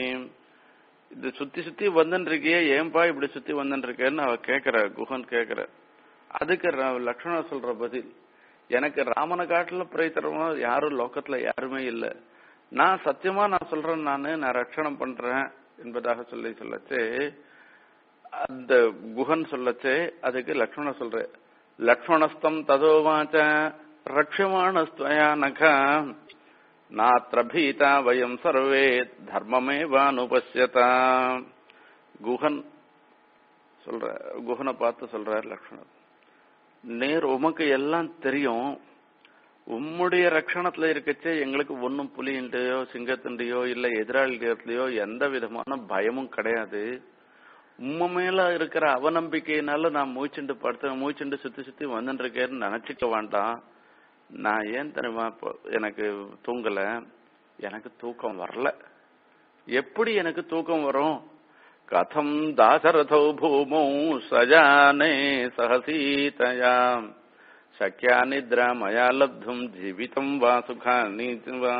இது சுத்தி சுத்தி வந்துன்னு இருக்கியே ஏன்பா இப்படி சுத்தி வந்துன்னு இருக்கேன்னு அவ கேக்குற குஹன் கேக்குற அதுக்கு ர- லக்ஷ்மணர் சொல்ற பதில் எனக்கு ராமனை காட்டுல பிரயத்தனமா யாரும் லோக்கத்துல யாருமே இல்ல நான் சத்தியமா நான் சொல்றேன் நானு நான் ரட்சணம் பண்றேன் என்பதாக சொல்லி சொல்லச்சு அந்த குஹன் சொல்லச்சே அதுக்கு லக்ஷ்மண சொல்ற லக்ஷ்மணஸ்தம் ததோவாச்ச ரக்ஷமாணஸ்துவயா நகா நாத்திர பீதா வயம் சர்வே தர்மமேவானுபஷ்யதா குஹன் சொல்ற குஹனை பார்த்து சொல்றார் லக்ஷ்மணர் நேர் உமக்கு எல்லாம் தெரியும் உம்முடைய ரட்சணத்துல இருக்கச்சே எங்களுக்கு ஒன்னும் புலியின்டையோ சிங்கத்தின்டையோ இல்ல எதிராளியோ எந்த விதமான பயமும் கிடையாது உம்ம மேல இருக்கிற அவநம்பிக்கையினால நான் மூச்சுண்டு படுத்து மூச்சுண்டு சுத்தி சுத்தி வந்துட்டு இருக்கேன்னு நினைச்சுக்க வேண்டாம் நான் ஏன் தெரியுமா இப்போ எனக்கு தூங்கல எனக்கு தூக்கம் வரல எப்படி எனக்கு தூக்கம் வரும் கதம் தாசரதௌ பூமௌ சஜானே சகசீதயா சக்கியா நித்ரா மயா லப்தும் ஜீவிதம் வா சுகானி வா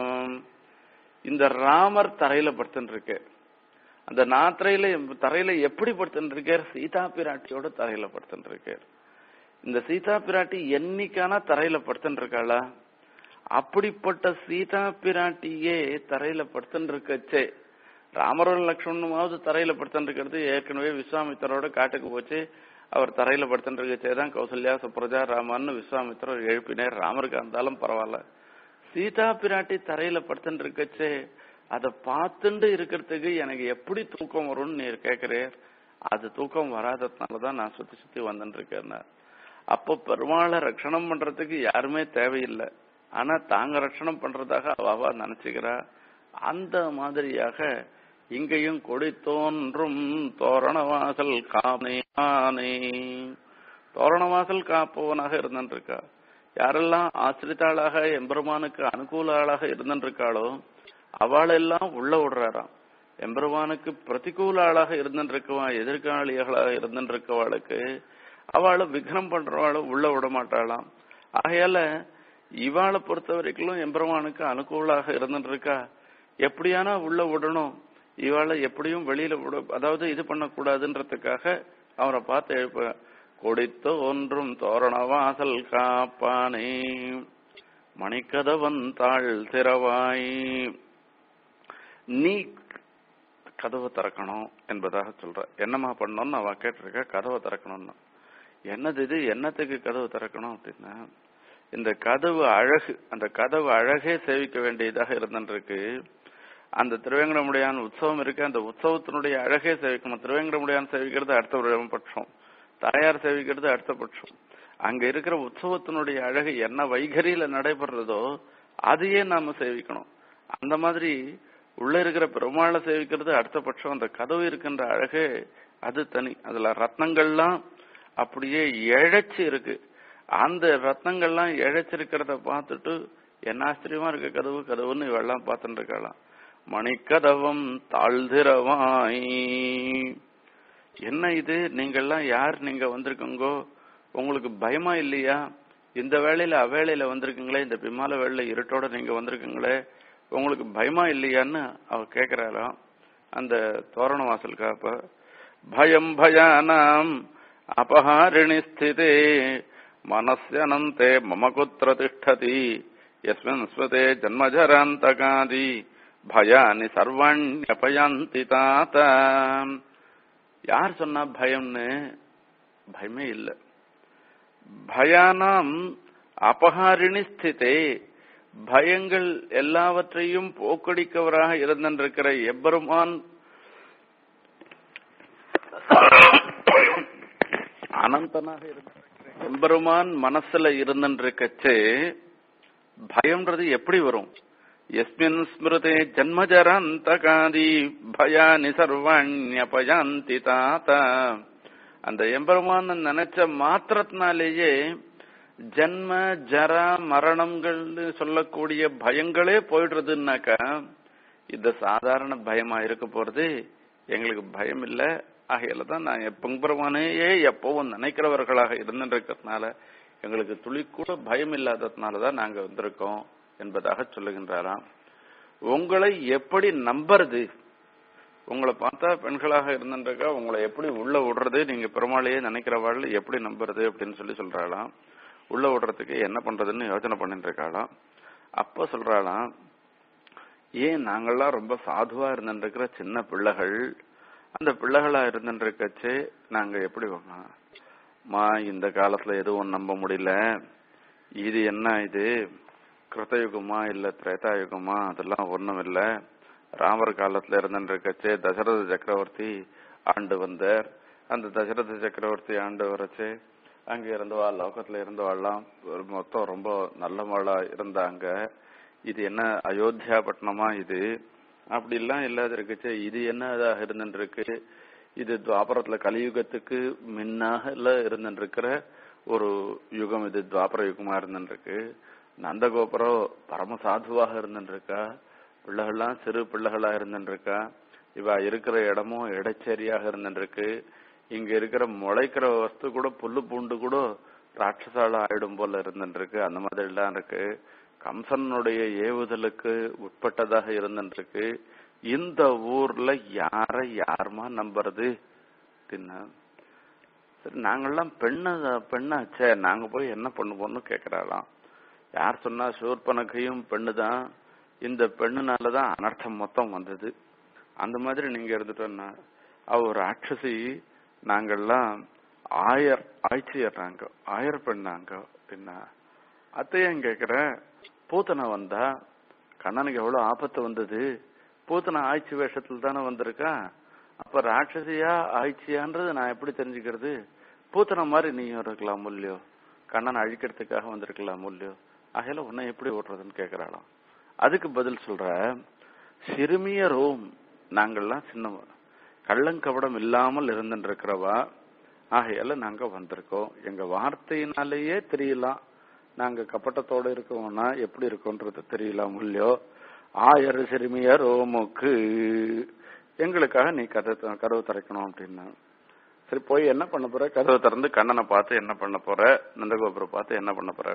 இந்த ராமர் தரையில படுத்துட்டு இருக்கு அந்த நான் தரையில தரையில எப்படி படுத்துட்டு இருக்கார் சீதா பிராட்டியோட தரையில படுத்துட்டு இருக்கார் இந்த சீதா பிராட்டி என்னைக்கான தரையில படுத்துட்டு இருக்காளா அப்படிப்பட்ட சீதா பிராட்டியே தரையில படுத்துட்டு இருக்கச்சே ராமரும் லக்ஷ்மணமாவது தரையில படுத்துட்டு இருக்கிறது ஏற்கனவே விஸ்வாமித்தரோட காட்டுக்கு போச்சு அவர் தரையில படுத்துட்டு இருக்கச்சே தான் கௌசல்யா சுப்ரஜா ராமன்னு விஸ்வாமித்திரர் எழுப்பினார் ராமருக்கு இருந்தாலும் பரவாயில்ல சீதா பிராட்டி தரையில படுத்துட்டு இருக்கச்சே அதை பார்த்துட்டு இருக்கிறதுக்கு எனக்கு எப்படி தூக்கம் வரும்னு நீர் கேட்கிறேன் அது தூக்கம் வராததுனாலதான் நான் சுத்தி சுத்தி வந்துட்டு இருக்கேன் அப்போ பெருமாளை ரட்சணம் பண்றதுக்கு யாருமே தேவையில்லை ஆனா தாங்க ரட்சணம் பண்றதாக அவ நினைச்சுக்கிறா அந்த மாதிரியாக இங்கேயும் கொடி தோன்றும் தோரணவாசல் காணே தோரணவாசல் காப்பவனாக இருந்துட்டு இருக்கா யாரெல்லாம் ஆசிரித்தாளாக எம்பெருமானுக்கு அனுகூல ஆளாக இருந்துட்டு இருக்காளோ அவளெல்லாம் உள்ள விடுறாராம் எம்பெருமானுக்கு பிரதிகூல ஆளாக இருந்துட்டு இருக்கவா எதிர்காலிகளாக இருந்துட்டு இருக்கவாளுக்கு அவளை விக்னம் பண்றவாளும் உள்ள விட மாட்டாளாம் ஆகையால இவாளை பொறுத்த வரைக்கும் எம்பெருமானுக்கு அனுகூலாக இருந்துட்டு இருக்கா எப்படியானா உள்ள விடணும் இவாளை எப்படியும் வெளியில விட அதாவது இது பண்ணக்கூடாதுன்றதுக்காக அவரை பார்த்து எழுப்ப கொடித்த ஒன்றும் தோரண வாசல் காப்பானே மணிக்கதவன் தாழ் திறவாய் நீ கதவை திறக்கணும் என்பதாக சொல்ற என்னம்மா பண்ணணும்னு அவ கேட்டிருக்க கதவை திறக்கணும்னு என்னது இது என்னத்துக்கு கதவு திறக்கணும் அப்படின்னா இந்த கதவு அழகு அந்த கதவு அழகே சேவிக்க வேண்டியதாக இருந்துருக்கு அந்த திருவேங்கடமுடியான் உற்சவம் இருக்கு அந்த உற்சவத்தினுடைய அழகே சேவிக்கணும் திருவேங்கடமுடியான் சேவிக்கிறது அடுத்த ஒரு பட்சம் தாயார் சேவிக்கிறது அடுத்த பட்சம் அங்க இருக்கிற உற்சவத்தினுடைய அழகு என்ன வைகரியில நடைபெறதோ அதையே நாம சேவிக்கணும் அந்த மாதிரி உள்ள இருக்கிற பெருமாளை சேவிக்கிறது அடுத்த பட்சம் அந்த கதவு இருக்கின்ற அழகு அது தனி அதுல ரத்னங்கள்லாம் அப்படியே இழைச்சு இருக்கு அந்த ரத்னங்கள்லாம் இழைச்சிருக்கிறத பார்த்துட்டு என்ன ஆச்சரியமா இருக்கு கதவு கதவுன்னு இவெல்லாம் பார்த்துட்டு இருக்கலாம் மணிக்கதவம் தாழ்திரவாய் என்ன இது நீங்கெல்லாம் யார் நீங்க வந்திருக்கீங்கோ உங்களுக்கு பயமா இல்லையா இந்த வேளையில அவ்வேளையில வந்திருக்கீங்களே இந்த பிமால வேளையில இருட்டோட நீங்க வந்திருக்கீங்களே உங்களுக்கு பயமா இல்லையான்னு அவ கேக்குறாராம் அந்த தோரண வாசல் காப்ப பயம் பயானாம் அபஹாரிணி ஸ்திதே மனஸ்யனந்தே மம குத்திர திஷ்டதி யஸ்மின் ஸ்வதே ஜன்மஜராந்தகாதி பயானி சர்வாண்யபயந்தி தாத்த யார் சொன்னா பயம்னு பயமே இல்ல பயானாம் அபஹாரிணி ஸ்திதே பயங்கள் எல்லாவற்றையும் போக்கடிக்கவராக இருந்திருக்கிற எம்பெருமான் அனந்தனாக இருந்திருக்கிற எம்பெருமான் மனசுல இருந்திருக்கச்சே பயம்ன்றது எப்படி வரும் எஸ்மின் ஸ்மிருதே ஜன்மஜராந்தகாதி பயானி சர்வாண்யபயாந்தி தாத்த அந்த எம்பெருமான் நினைச்ச மாத்திரத்தினாலேயே ஜன்ம ஜர மரணங்கள் சொல்லக்கூடிய பயங்களே போயிடுறதுன்னாக்கா இது சாதாரண பயமா இருக்க போறது எங்களுக்கு பயம் இல்ல ஆகையில தான் நான் பெருமானையே எப்பவும் நினைக்கிறவர்களாக இருந்திருக்கிறதுனால எங்களுக்கு துளி கூட பயம் இல்லாததுனால தான் நாங்க வந்திருக்கோம் என்பதாக சொல்லுகின்றாராம் உங்களை எப்படி நம்புறது உங்களை பார்த்தா பெண்களாக இருந்துருக்கா உங்களை எப்படி உள்ள விடுறது நீங்க பெருமாளையே நினைக்கிறவாள் எப்படி நம்புறது அப்படின்னு சொல்லி சொல்றாளாம் உள்ள விடுறதுக்கு என்ன பண்றதுன்னு யோசனை பண்ணிட்டு இருக்காளாம் அப்ப சொல்றாளாம் ஏன் நாங்கள்லாம் ரொம்ப சாதுவா இருந்துருக்கிற சின்ன பிள்ளைகள் அந்த பிள்ளைகளா இருந்துருக்கச்சே நாங்க எப்படி மா இந்த காலத்துல எதுவும் நம்ப முடியல இது என்ன இது கிருத்தயுகமா இல்ல திரேதாயுகமா அதெல்லாம் ஒண்ணும் இல்ல ராமர் காலத்துல இருந்துருக்கச்சே தசரத சக்கரவர்த்தி ஆண்டு வந்தார் அந்த தசரத சக்கரவர்த்தி ஆண்டு வரச்சே அங்க இருந்தவா லோகத்துல இருந்தவாள்லாம் மொத்தம் ரொம்ப நல்லவாளா இருந்தாங்க இது என்ன அயோத்தியா பட்டணமா இது அப்படி எல்லாம் இல்லாத இருக்குச்சு இது என்ன இதாக இருந்துருக்கு இது துவாபரத்துல கலியுகத்துக்கு முன்னாக இருந்துருக்கிற ஒரு யுகம் இது துவாபர யுகமா இருந்துருக்கு நந்தகோபுரம் பரம சாதுவாக இருந்துருக்கா பிள்ளைகள்லாம் சிறு பிள்ளைகளா இருந்துருக்கா இவ இருக்கிற இடமும் இடைச்சேரியாக இருந்துருக்கு இங்க இருக்கிற முளைக்கிற வஸ்து கூட புல்லு பூண்டு கூட ராட்சசால ஆயிடும் போல இருந்துருக்கு அந்த மாதிரி எல்லாம் இருக்கு கம்சனுடைய ஏவுதலுக்கு உட்பட்டதாக இருந்துருக்கு இந்த ஊர்ல யார யாருமா நம்புறது அப்படின்னா சரி நாங்கெல்லாம் பெண்ண பெண்ணாச்சே நாங்க போய் என்ன பண்ணுவோம்னு கேக்குறாளாம் யார் சொன்னா சூர்பனகையும் பெண்ணு தான் இந்த பெண்ணுனாலதான் அனர்த்தம் மொத்தம் வந்தது அந்த மாதிரி நீங்க இருந்துட்டோம்னா அவ ஒரு ராட்சசி நாங்கெல்லாம் ஆயர் ஆய்ச்சியர்றாங்க ஆயர் பெண்ணாங்க அப்படின்னா அத்தையும் கேக்குற பூத்தனை வந்தா கண்ணனுக்கு எவ்வளவு ஆபத்து வந்தது பூத்தனை ஆய்ச்சி வேஷத்துல தானே வந்திருக்கா அப்ப ராட்சசியா ஆய்ச்சியான்றது நான் எப்படி தெரிஞ்சுக்கிறது பூத்தனை மாதிரி நீயும் இருக்கலாம் முல்லியோ கண்ணனை அழிக்கிறதுக்காக வந்திருக்கலாம் முல்லியோ ஆகையில உன்னை எப்படி ஓட்டுறதுன்னு கேக்குறாளாம் அதுக்கு பதில் சொல்ற சிறுமிய ரோம் நாங்கள்லாம் சின்னவ கள்ளங்கபடம் இல்லாமல் இருந்துருக்கிறவா ஆகையால நாங்க வந்திருக்கோம் எங்க வார்த்தையினாலேயே தெரியலாம் நாங்க கப்பட்டத்தோட இருக்கோம்னா எப்படி இருக்கோன்றது தெரியலாம் இல்லையோ ஆயர் சிறுமிய ரோமுக்கு எங்களுக்காக நீ கதை கதவு திறக்கணும் அப்படின்னா சரி போய் என்ன பண்ண போற கதவை திறந்து கண்ணனை பார்த்து என்ன பண்ண போற நந்தகோபுரம் பார்த்து என்ன பண்ண போற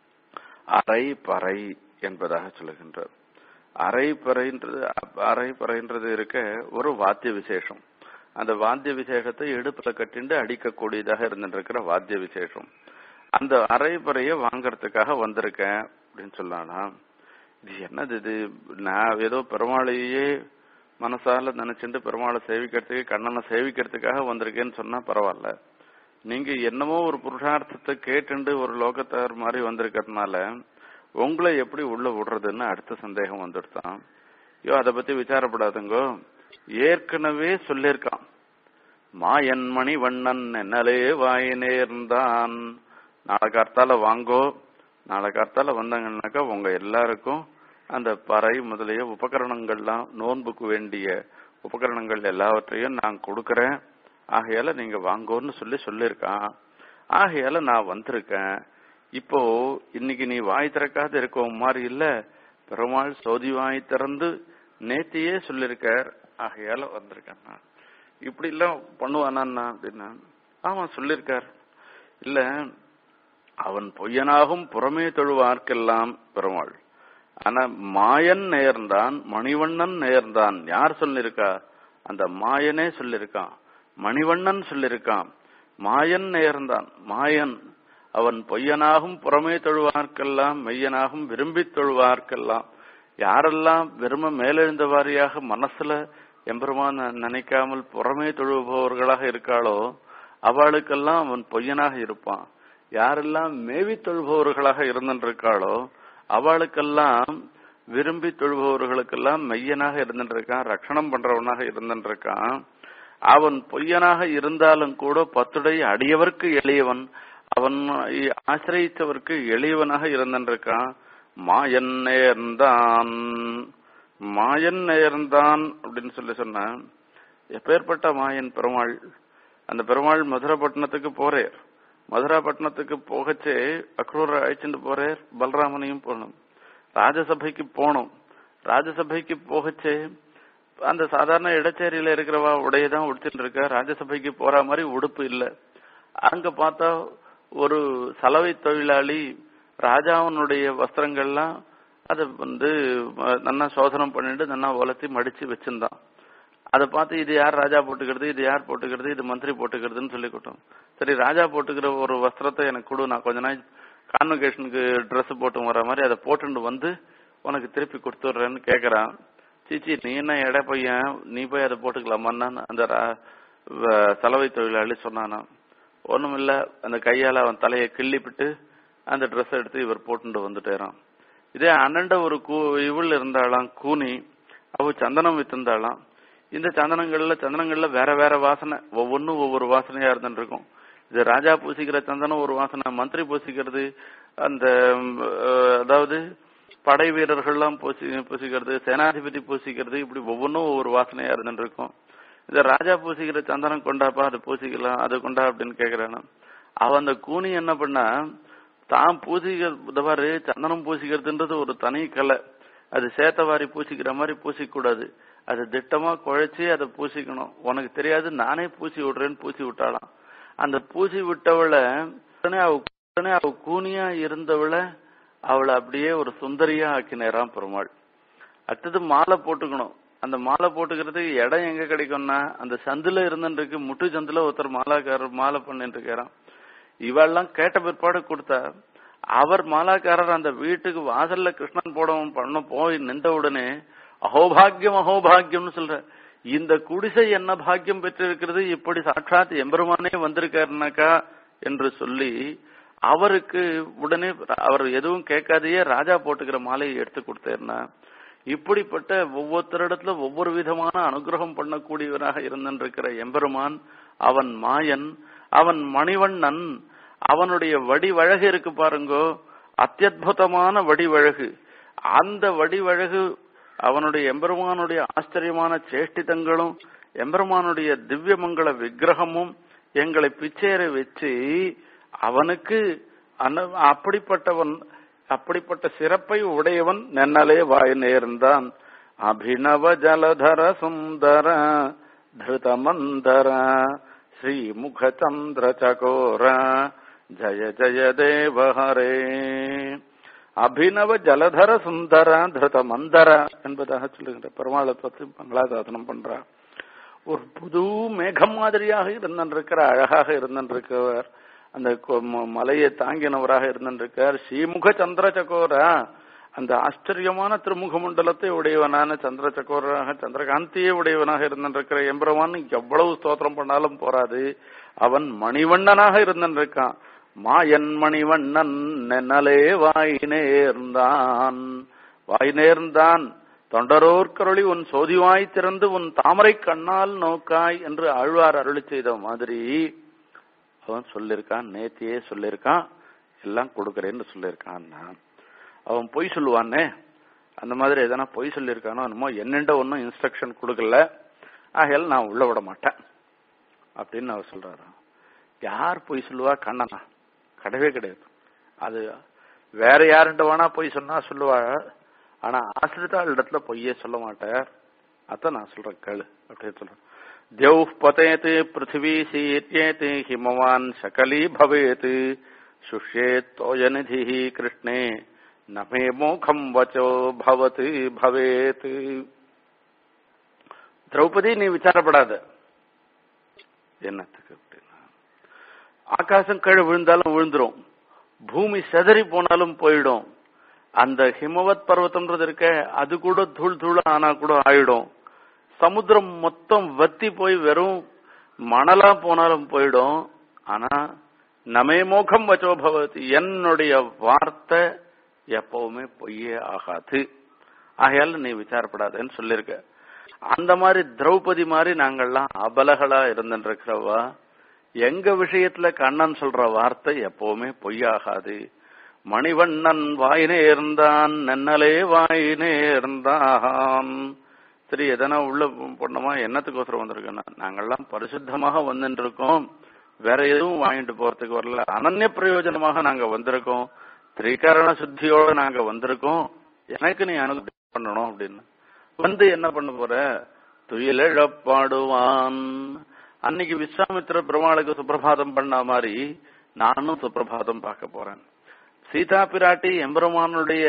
அரை பறை என்பதாக சொல்லுகின்றார் அரை பறைன்றது அரை பறைன்றது இருக்க ஒரு வாத்திய விசேஷம் அந்த வாத்திய விசேஷத்தை இடுப்புல கட்டிண்டு அடிக்கக்கூடியதாக இருந்துருக்கிற வாத்திய விசேஷம் அந்த அரை பறைய வாங்கறதுக்காக வந்திருக்கேன் அப்படின்னு சொல்லலாம் இது என்னது இது நான் ஏதோ பெருமாளையே மனசால நினைச்சுட்டு பெருமாளை சேவிக்கிறதுக்கு கண்ணனை சேவிக்கிறதுக்காக வந்திருக்கேன்னு சொன்னா பரவாயில்ல நீங்க என்னமோ ஒரு புருஷார்த்தத்தை கேட்டுண்டு ஒரு லோகத்தார் மாதிரி வந்திருக்கிறதுனால உங்களை எப்படி உள்ள விடுறதுன்னு அடுத்த சந்தேகம் வந்துடுதான் ஐயோ அதை பத்தி விசாரப்படாதுங்கோ ஏற்கனவே சொல்லியிருக்கான் மாயன் மணி வண்ணன் என்னலே வாய் நேர்ந்தான் நாளை கார்த்தால வாங்கோ நாளை கார்த்தால வந்தாங்கன்னாக்கா உங்க எல்லாருக்கும் அந்த பறை முதலிய உபகரணங்கள்லாம் நோன்புக்கு வேண்டிய உபகரணங்கள் எல்லாவற்றையும் நான் கொடுக்கறேன் ஆகையால நீங்க வாங்கோன்னு சொல்லி சொல்லியிருக்கான் ஆகையால நான் வந்திருக்கேன் இப்போ இன்னைக்கு நீ வாய் திறக்காத இருக்க மாதிரி இல்ல பெருமாள் சோதி வாய் திறந்து நேத்தியே சொல்லியிருக்கார் ஆகையால வந்திருக்கேன் நான் இப்படி எல்லாம் பண்ணுவானா அப்படின்னா ஆமா சொல்லியிருக்கார் இல்ல அவன் பொய்யனாகும் புறமே தொழுவார்க்கெல்லாம் பெருமாள் ஆனா மாயன் நேர்ந்தான் மணிவண்ணன் நேர்ந்தான் யார் சொல்லிருக்கா அந்த மாயனே சொல்லிருக்கான் மணிவண்ணன் சொல்லிருக்கான் மாயன் நேர்ந்தான் மாயன் அவன் பொய்யனாகும் புறமே தொழுவார்க்கெல்லாம் மெய்யனாகும் விரும்பி தொழுவார்க்கெல்லாம் யாரெல்லாம் விரும்ப மேலெழுந்த வாரியாக மனசுல எம்பெருமான் நினைக்காமல் புறமே தொழுபவர்களாக இருக்காளோ அவளுக்கெல்லாம் அவன் பொய்யனாக இருப்பான் யாரெல்லாம் மேவி தொழுபவர்களாக இருந்திருக்காளோ அவளுக்கெல்லாம் விரும்பி தொழுபவர்களுக்கெல்லாம் மெய்யனாக இருந்துருக்கான் ரட்சணம் பண்றவனாக இருந்துருக்கான் அவன் பொய்யனாக இருந்தாலும் கூட பத்துடை அடியவர்க்கு எளியவன் அவன் ஆசிரியத்தவருக்கு எளியவனாக இருந்திருக்கான் மாயன் நேர்ந்தான் மாயன் நேர்ந்தான் அப்படின்னு சொல்லி சொன்ன எப்பேற்பட்ட மாயன் பெருமாள் அந்த பெருமாள் மதுரப்பட்டினத்துக்கு போறேர் மதுராப்பட்டினத்துக்கு போகச்சே அக்ரூரை அழைச்சிட்டு போறேர் பலராமனையும் போகணும் ராஜசபைக்கு போனோம் ராஜசபைக்கு போகச்சே அந்த சாதாரண இடச்சேரியில இருக்கிறவா உடையதான் உடுத்திட்டு இருக்க ராஜ்யசபைக்கு போற மாதிரி உடுப்பு இல்ல அங்க பார்த்தா ஒரு சலவை தொழிலாளி ராஜாவனுடைய வஸ்திரங்கள்லாம் அதை வந்து அஹ், நன்னா சோதனம் பண்ணிட்டு நன்னா உலர்த்தி மடிச்சு வச்சிருந்தான் அதை பார்த்து இது யார் ராஜா போட்டுக்கிறது இது யார் போட்டுக்கிறது இது மந்திரி போட்டுக்கிறதுன்னு சொல்லி கொடுத்தோம் சரி ராஜா போட்டுக்கிற ஒரு வஸ்திரத்தை எனக்கு கொடு நான் கொஞ்ச நாள் கான்வகேஷனுக்கு ட்ரெஸ் போட்டு வர மாதிரி அதை போட்டுட்டு வந்து உனக்கு திருப்பி கொடுத்துட்றேன்னு கேக்குறான் சீச்சி நீ என்ன எடை பையன் நீ போய் அதை போட்டுக்கலாமான்னா அந்த ரா- வ- சலவை தொழிலாளி சொன்னானா ஒண்ணுமில்ல அந்த கையால அவன் தலையை கிள்ளிப்பிட்டு அந்த ட்ரெஸ் எடுத்து இவர் போட்டுட்டு வந்துட்டேறான் இதே அண்ணண்ட ஒரு கூ இவள் இருந்தாளாம் கூனி அவ சந்தனம் வித்திருந்தாளாம் இந்த சந்தனங்கள்ல சந்தனங்கள்ல வேற வேற வாசனை ஒவ்வொன்றும் ஒவ்வொரு வாசனையா இருந்துட்டு இருக்கும் இது ராஜா பூசிக்கிற சந்தனம் ஒரு வாசனை மந்திரி பூசிக்கிறது அந்த ம், அஹ், அதாவது படை வீரர்கள்லாம் பூசி பூசிக்கிறது சேனாதிபதி பூசிக்கிறது இப்படி ஒவ்வொன்றும் ஒவ்வொரு வாசனையா இருந்துட்டு இருக்கும் இந்த ராஜா பூசிக்கிற சந்தனம் கொண்டாப்பா அது பூசிக்கலாம் அது கொண்டா அப்படின்னு கேக்குறானா அவன் அந்த கூனி என்ன பண்ணா தான் பூசிக்கிறது பாரு சந்தனம் பூசிக்கிறதுன்றது ஒரு தனி கலை அது சேத்தவாரி பூசிக்கிற மாதிரி பூசிக்க கூடாது அது திட்டமா குழைச்சி அதை பூசிக்கணும் உனக்கு தெரியாது நானே பூசி விடுறேன்னு பூசி விட்டாளாம் அந்த பூசி விட்டவளை உடனே அவ உடனே அவ கூனியா இருந்தவளை அவளை அப்படியே ஒரு சுந்தரியா ஆக்கினேராம் பெருமாள் அடுத்தது மாலை போட்டுக்கணும் அந்த மாலை போட்டுக்கிறதுக்கு இடம் எங்க கிடைக்கும்னா அந்த சந்துல இருந்துருக்கு முட்டு சந்துல ஒருத்தர் மாலாக்காரர் மாலை பண்ணிட்டு இருக்காராம் இவெல்லாம் கேட்ட பிற்பாடு கொடுத்தா அவர் மாலாக்காரர் அந்த வீட்டுக்கு வாசல்ல கிருஷ்ணன் போடவும் பண்ண போய் நின்ற உடனே அஹோபாகியம் அஹோபாகியம்னு சொல்ற இந்த குடிசை என்ன பாக்கியம் பெற்றிருக்கிறது இப்படி சாட்சாத் எம்பெருமானே வந்திருக்காருனாக்கா என்று சொல்லி அவருக்கு உடனே அவர் எதுவும் கேட்காதையே ராஜா போட்டுக்கிற மாலையை எடுத்து கொடுத்தேர்னா இப்படிப்பட்ட ஒவ்வொருத்தரிடத்துல ஒவ்வொரு விதமான அனுகிரகம் பண்ணக்கூடியவராக இருந்திருக்கிற எம்பெருமான் அவன் மாயன் அவன் மணிவண்ணன் அவனுடைய வடிவழகு இருக்கு பாருங்கோ அத்தியுதமான வடிவழகு அந்த வடிவழகு அவனுடைய எம்பெருமானுடைய ஆச்சரியமான சேஷ்டிதங்களும் எம்பெருமானுடைய திவ்யமங்கள விக்கிரகமும் எங்களை பிச்சேற வச்சு அவனுக்கு அன- அப்படிப்பட்டவன் அப்படிப்பட்ட சிறப்பை உடையவன் நென்னலே வாய் நேர்ந்தான் அபிநவ ஜலதர சுந்தர திருதமந்தர ஸ்ரீமுக சந்திர சகோர ஜய ஜய தேவ ஹரே அபிநவ ஜலதர சுந்தர திருத மந்தர என்பதாக சொல்லுகின்ற பெருமாளை பற்றி மங்களாசாசனம் பண்றார் ஒரு புது மேகம் மாதிரியாக இருந்திருக்கிற அழகாக இருந்திருக்கிறவர் அந்த கொ- ம- மலையை தாங்கினவராக இருந்திருக்கார் ஸ்ரீமுக சந்திர சகோரா அந்த ஆச்சரியமான திருமுக மண்டலத்தை உடையவனான சந்திர சக்கோராக சந்திரகாந்தியே உடையவனாக இருந்திருக்கிற எம்பெருமான் எவ்வளவு ஸ்தோத்திரம் பண்ணாலும் போராது அவன் மணிவண்ணனாக இருந்திருக்கான் மாயன் மணிவண்ணன் நென்னலே வாய் நேர்ந்தான் வாய் நேர்ந்தான் தொண்டரோர்கருளி உன் சோதிவாய் திறந்து உன் தாமரை கண்ணால் நோக்காய் என்று ஆழ்வார் அருளி செய்த மாதிரி அவன் சொல்லிருக்கான் நேத்தியே சொல்லிருக்கான் எல்லாம் கொடுக்கறேன்னு சொல்லிருக்கான்னா அவன் பொய் சொல்லுவானே அந்த மாதிரி எதனா பொய் சொல்லியிருக்கானோ என்னமோ என்னென்ன ஒன்றும் இன்ஸ்ட்ரக்ஷன் கொடுக்கல ஆகையால் நான் உள்ள விட மாட்டேன் அப்படின்னு அவர் சொல்றாரு யார் பொய் சொல்லுவா கண்ணனா கிடையவே கிடையாது அது வேற யாருண்ட வேணா பொய் சொன்னா சொல்லுவா ஆனா ஆசிரிதாள் இடத்துல பொய்யே சொல்ல மாட்டார் அதான் நான் சொல்றேன் கேளு அப்படின்னு சொல்றேன் தேவ் பதேத் பிருத்திவி சீர்யேத் ஹிமவான் சகலி பவேத் சுஷ்யேத் தோயநிதி கிருஷ்ணே நமே மோகம் வச்சோ பவத் பவேத் திரௌபதி நீ விசாரப்படாத என்னத்துக்கு அப்படின்னா ஆகாசம் கீழே விழுந்தாலும் விழுந்துரும் பூமி செதறி போனாலும் போயிடும் அந்த ஹிமவத் பர்வதம்ன்றது இருக்க அது கூட தூள் தூள் ஆனா கூட ஆயிடும் சமுத்திரம் மொத்தம் வத்தி போய் வெறும் மணலா போனாலும் போயிடும் ஆனா நமே மோகம் வச்சோ பவதி என்னுடைய வார்த்தை எப்பவுமே பொய்யே ஆகாது ஆகையால நீ விசாரப்படாதேன்னு சொல்லிருக்க அந்த மாதிரி திரௌபதி மாதிரி நாங்கள்லாம் அபலகளா இருந்துருக்கிறவா எங்க விஷயத்துல கண்ணன் சொல்ற வார்த்தை எப்பவுமே பொய்யாகாது மணிவண்ணன் வாய் நேர்ந்தான் நன்னலே வாய் நேர்ந்தான் சரி எதனா உள்ள பொண்ணமா என்னத்துக்கோசரம் வந்திருக்கேன்னா நாங்கெல்லாம் பரிசுத்தமாக வந்துட்டு இருக்கோம் வேற எதுவும் வாங்கிட்டு போறதுக்கு வரல அனன்ய பிரயோஜனமாக நாங்க வந்திருக்கோம் திரிகரண சுத்தியோட நாங்க வந்திருக்கோம் எனக்கு நீ அனுகிரகம் பண்ணணும் அப்படின்னு வந்து என்ன பண்ண போற துயிலெழப்பாடுவான் அன்னைக்கு விஸ்வாமித்திர பெருமாளுக்கு சுப்பிரபாதம் பண்ண மாதிரி நானும் சுப்பிரபாதம் பார்க்க போறேன் சீதா பிராட்டி எம்பெருமானுடைய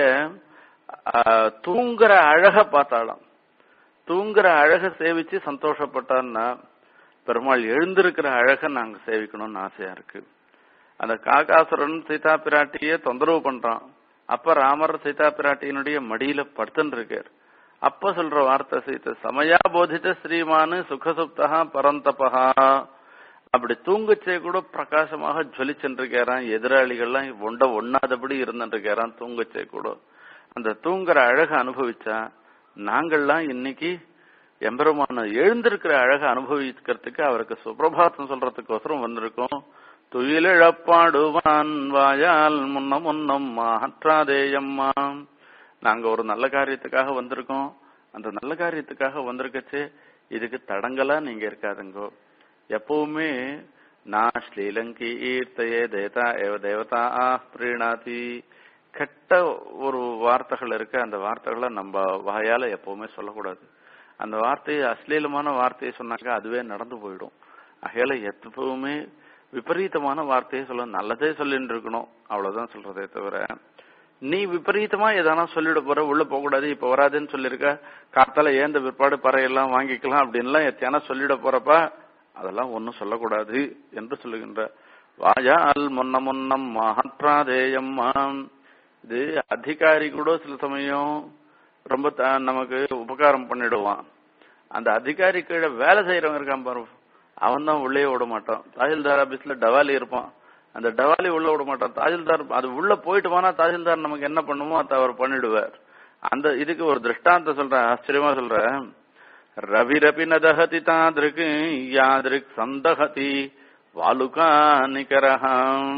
ஆஹ், தூங்குற அழக பார்த்தாளாம் தூங்குற அழக சேவிச்சு சந்தோஷப்பட்டான்னா பெருமாள் எழுந்திருக்கிற அழக நாங்க சேவிக்கணும்னு ஆசையா இருக்கு அந்த காகாசுரன் சீதா பிராட்டிய தொந்தரவு பண்றான் அப்ப ராமர் சீதா பிராட்டியினுடைய மடியில படுத்துன்னு இருக்கார் அப்ப சொல்ற வார்த்தை சீத சமயா போதித்த ஸ்ரீமானு சுகசுப்தகா பரந்தபகா அப்படி தூங்கச்சே கூட பிரகாசமாக ஜொலிச்சுருக்காராம் எதிராளிகள்லாம் ஒண்ட ஒண்ணாதபடி இருந்துருக்காராம் தூங்கச்சே கூட அந்த தூங்குற அழக அனுபவிச்சா நாங்கள்லாம் இன்னைக்கு எம்பெருமான எழுந்திருக்கிற அழக அனுபவிக்கிறதுக்கு அவருக்கு சுப்பிரபாதம் சொல்றதுக்கோசரம் வந்திருக்கோம் துயிலிழப்பாடுவான் வாயால் முன்ன முன்னம் மாற்றாதேயம்மா நாங்க ஒரு நல்ல காரியத்துக்காக வந்திருக்கோம் அந்த நல்ல காரியத்துக்காக வந்திருக்கச்சே இதுக்கு தடங்கலா நீங்க இருக்காதுங்கோ எப்பவுமே நான் ஸ்ரீலங்கி ஈர்த்தையே தேதா ஏவ தேவதா ஆ பிரீணாதி கெட்ட ஒரு வார்த்தைகள் இருக்கு அந்த வார்த்தைகளை நம்ம வாயால எப்பவுமே சொல்லக்கூடாது அந்த வார்த்தையை அশ্লীலமான வார்த்தையை சொன்னாக்க அதுவே நடந்து போயிடும் ஆகையால எப்பவுமே விபரீதமான வார்த்தையை சொல்ல நல்லதே சொல்லிட்டு இருக்கணும் அவ்வளவுதான் சொல்றதே தவிர நீ விபரீதமா எதனா சொல்லிட போற உள்ள போக கூடாது இப்ப வராதுன்னு சொல்லிருக்க காத்தால ஏந்த பிற்பாடு பறையெல்லாம் வாங்கிக்கலாம் அப்படின்லாம் எத்தியானா சொல்லிட போறப்ப அதெல்லாம் ஒன்னும் சொல்லக்கூடாது என்று சொல்லுகின்ற வாயால் முன்ன முன்னம் மாற்றாதேயம்மாம் இது அதிகாரி கூட சில சமயம் ரொம்ப த- நமக்கு உபகாரம் பண்ணிடுவான் அந்த அதிகாரி கீழே வேலை செய்யறவங்க இருக்கான் பாரு அவன் தான் உள்ளே விட மாட்டான் தாசில்தார் ஆபீஸ்ல டவாலி இருப்பான் அந்த டவாலி உள்ள விட மாட்டான் தாசில்தார் அது உள்ள போயிட்டு போனா தாசில்தார் நமக்கு என்ன பண்ணுமோ அதை அவர் பண்ணிடுவார் அந்த இதுக்கு ஒரு திருஷ்டாந்த சொல்றேன் ஆச்சரியமா சொல்றேன் ரவிரபி நதஹதி தாதிருக்கு யாதிருக் சந்தகதி வாலுகா நிகரஹம்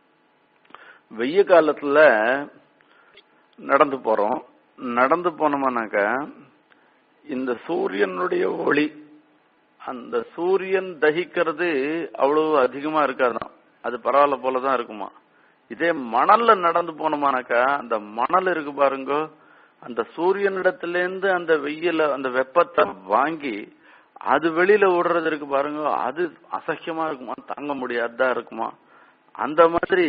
வெய்ய காலத்துல நடந்து போறோம் நடந்து போனோம்னாக்க இந்த சூரியனுடைய ஒளி அந்த சூரியன் தகிக்கிறது அவ்வளவு அதிகமா இருக்காதாம் அது பரவாயில்ல போலதான் இருக்குமா இதே மணல்ல நடந்து போனோமானாக்கா அந்த மணல் இருக்கு பாருங்க அந்த சூரியனிடத்திலேருந்து அந்த வெயில அந்த வெப்பத்தை வாங்கி அது வெளியில விடுறது இருக்கு பாருங்க அது அசக்கியமா இருக்குமா தாங்க முடியாததா இருக்குமா அந்த மாதிரி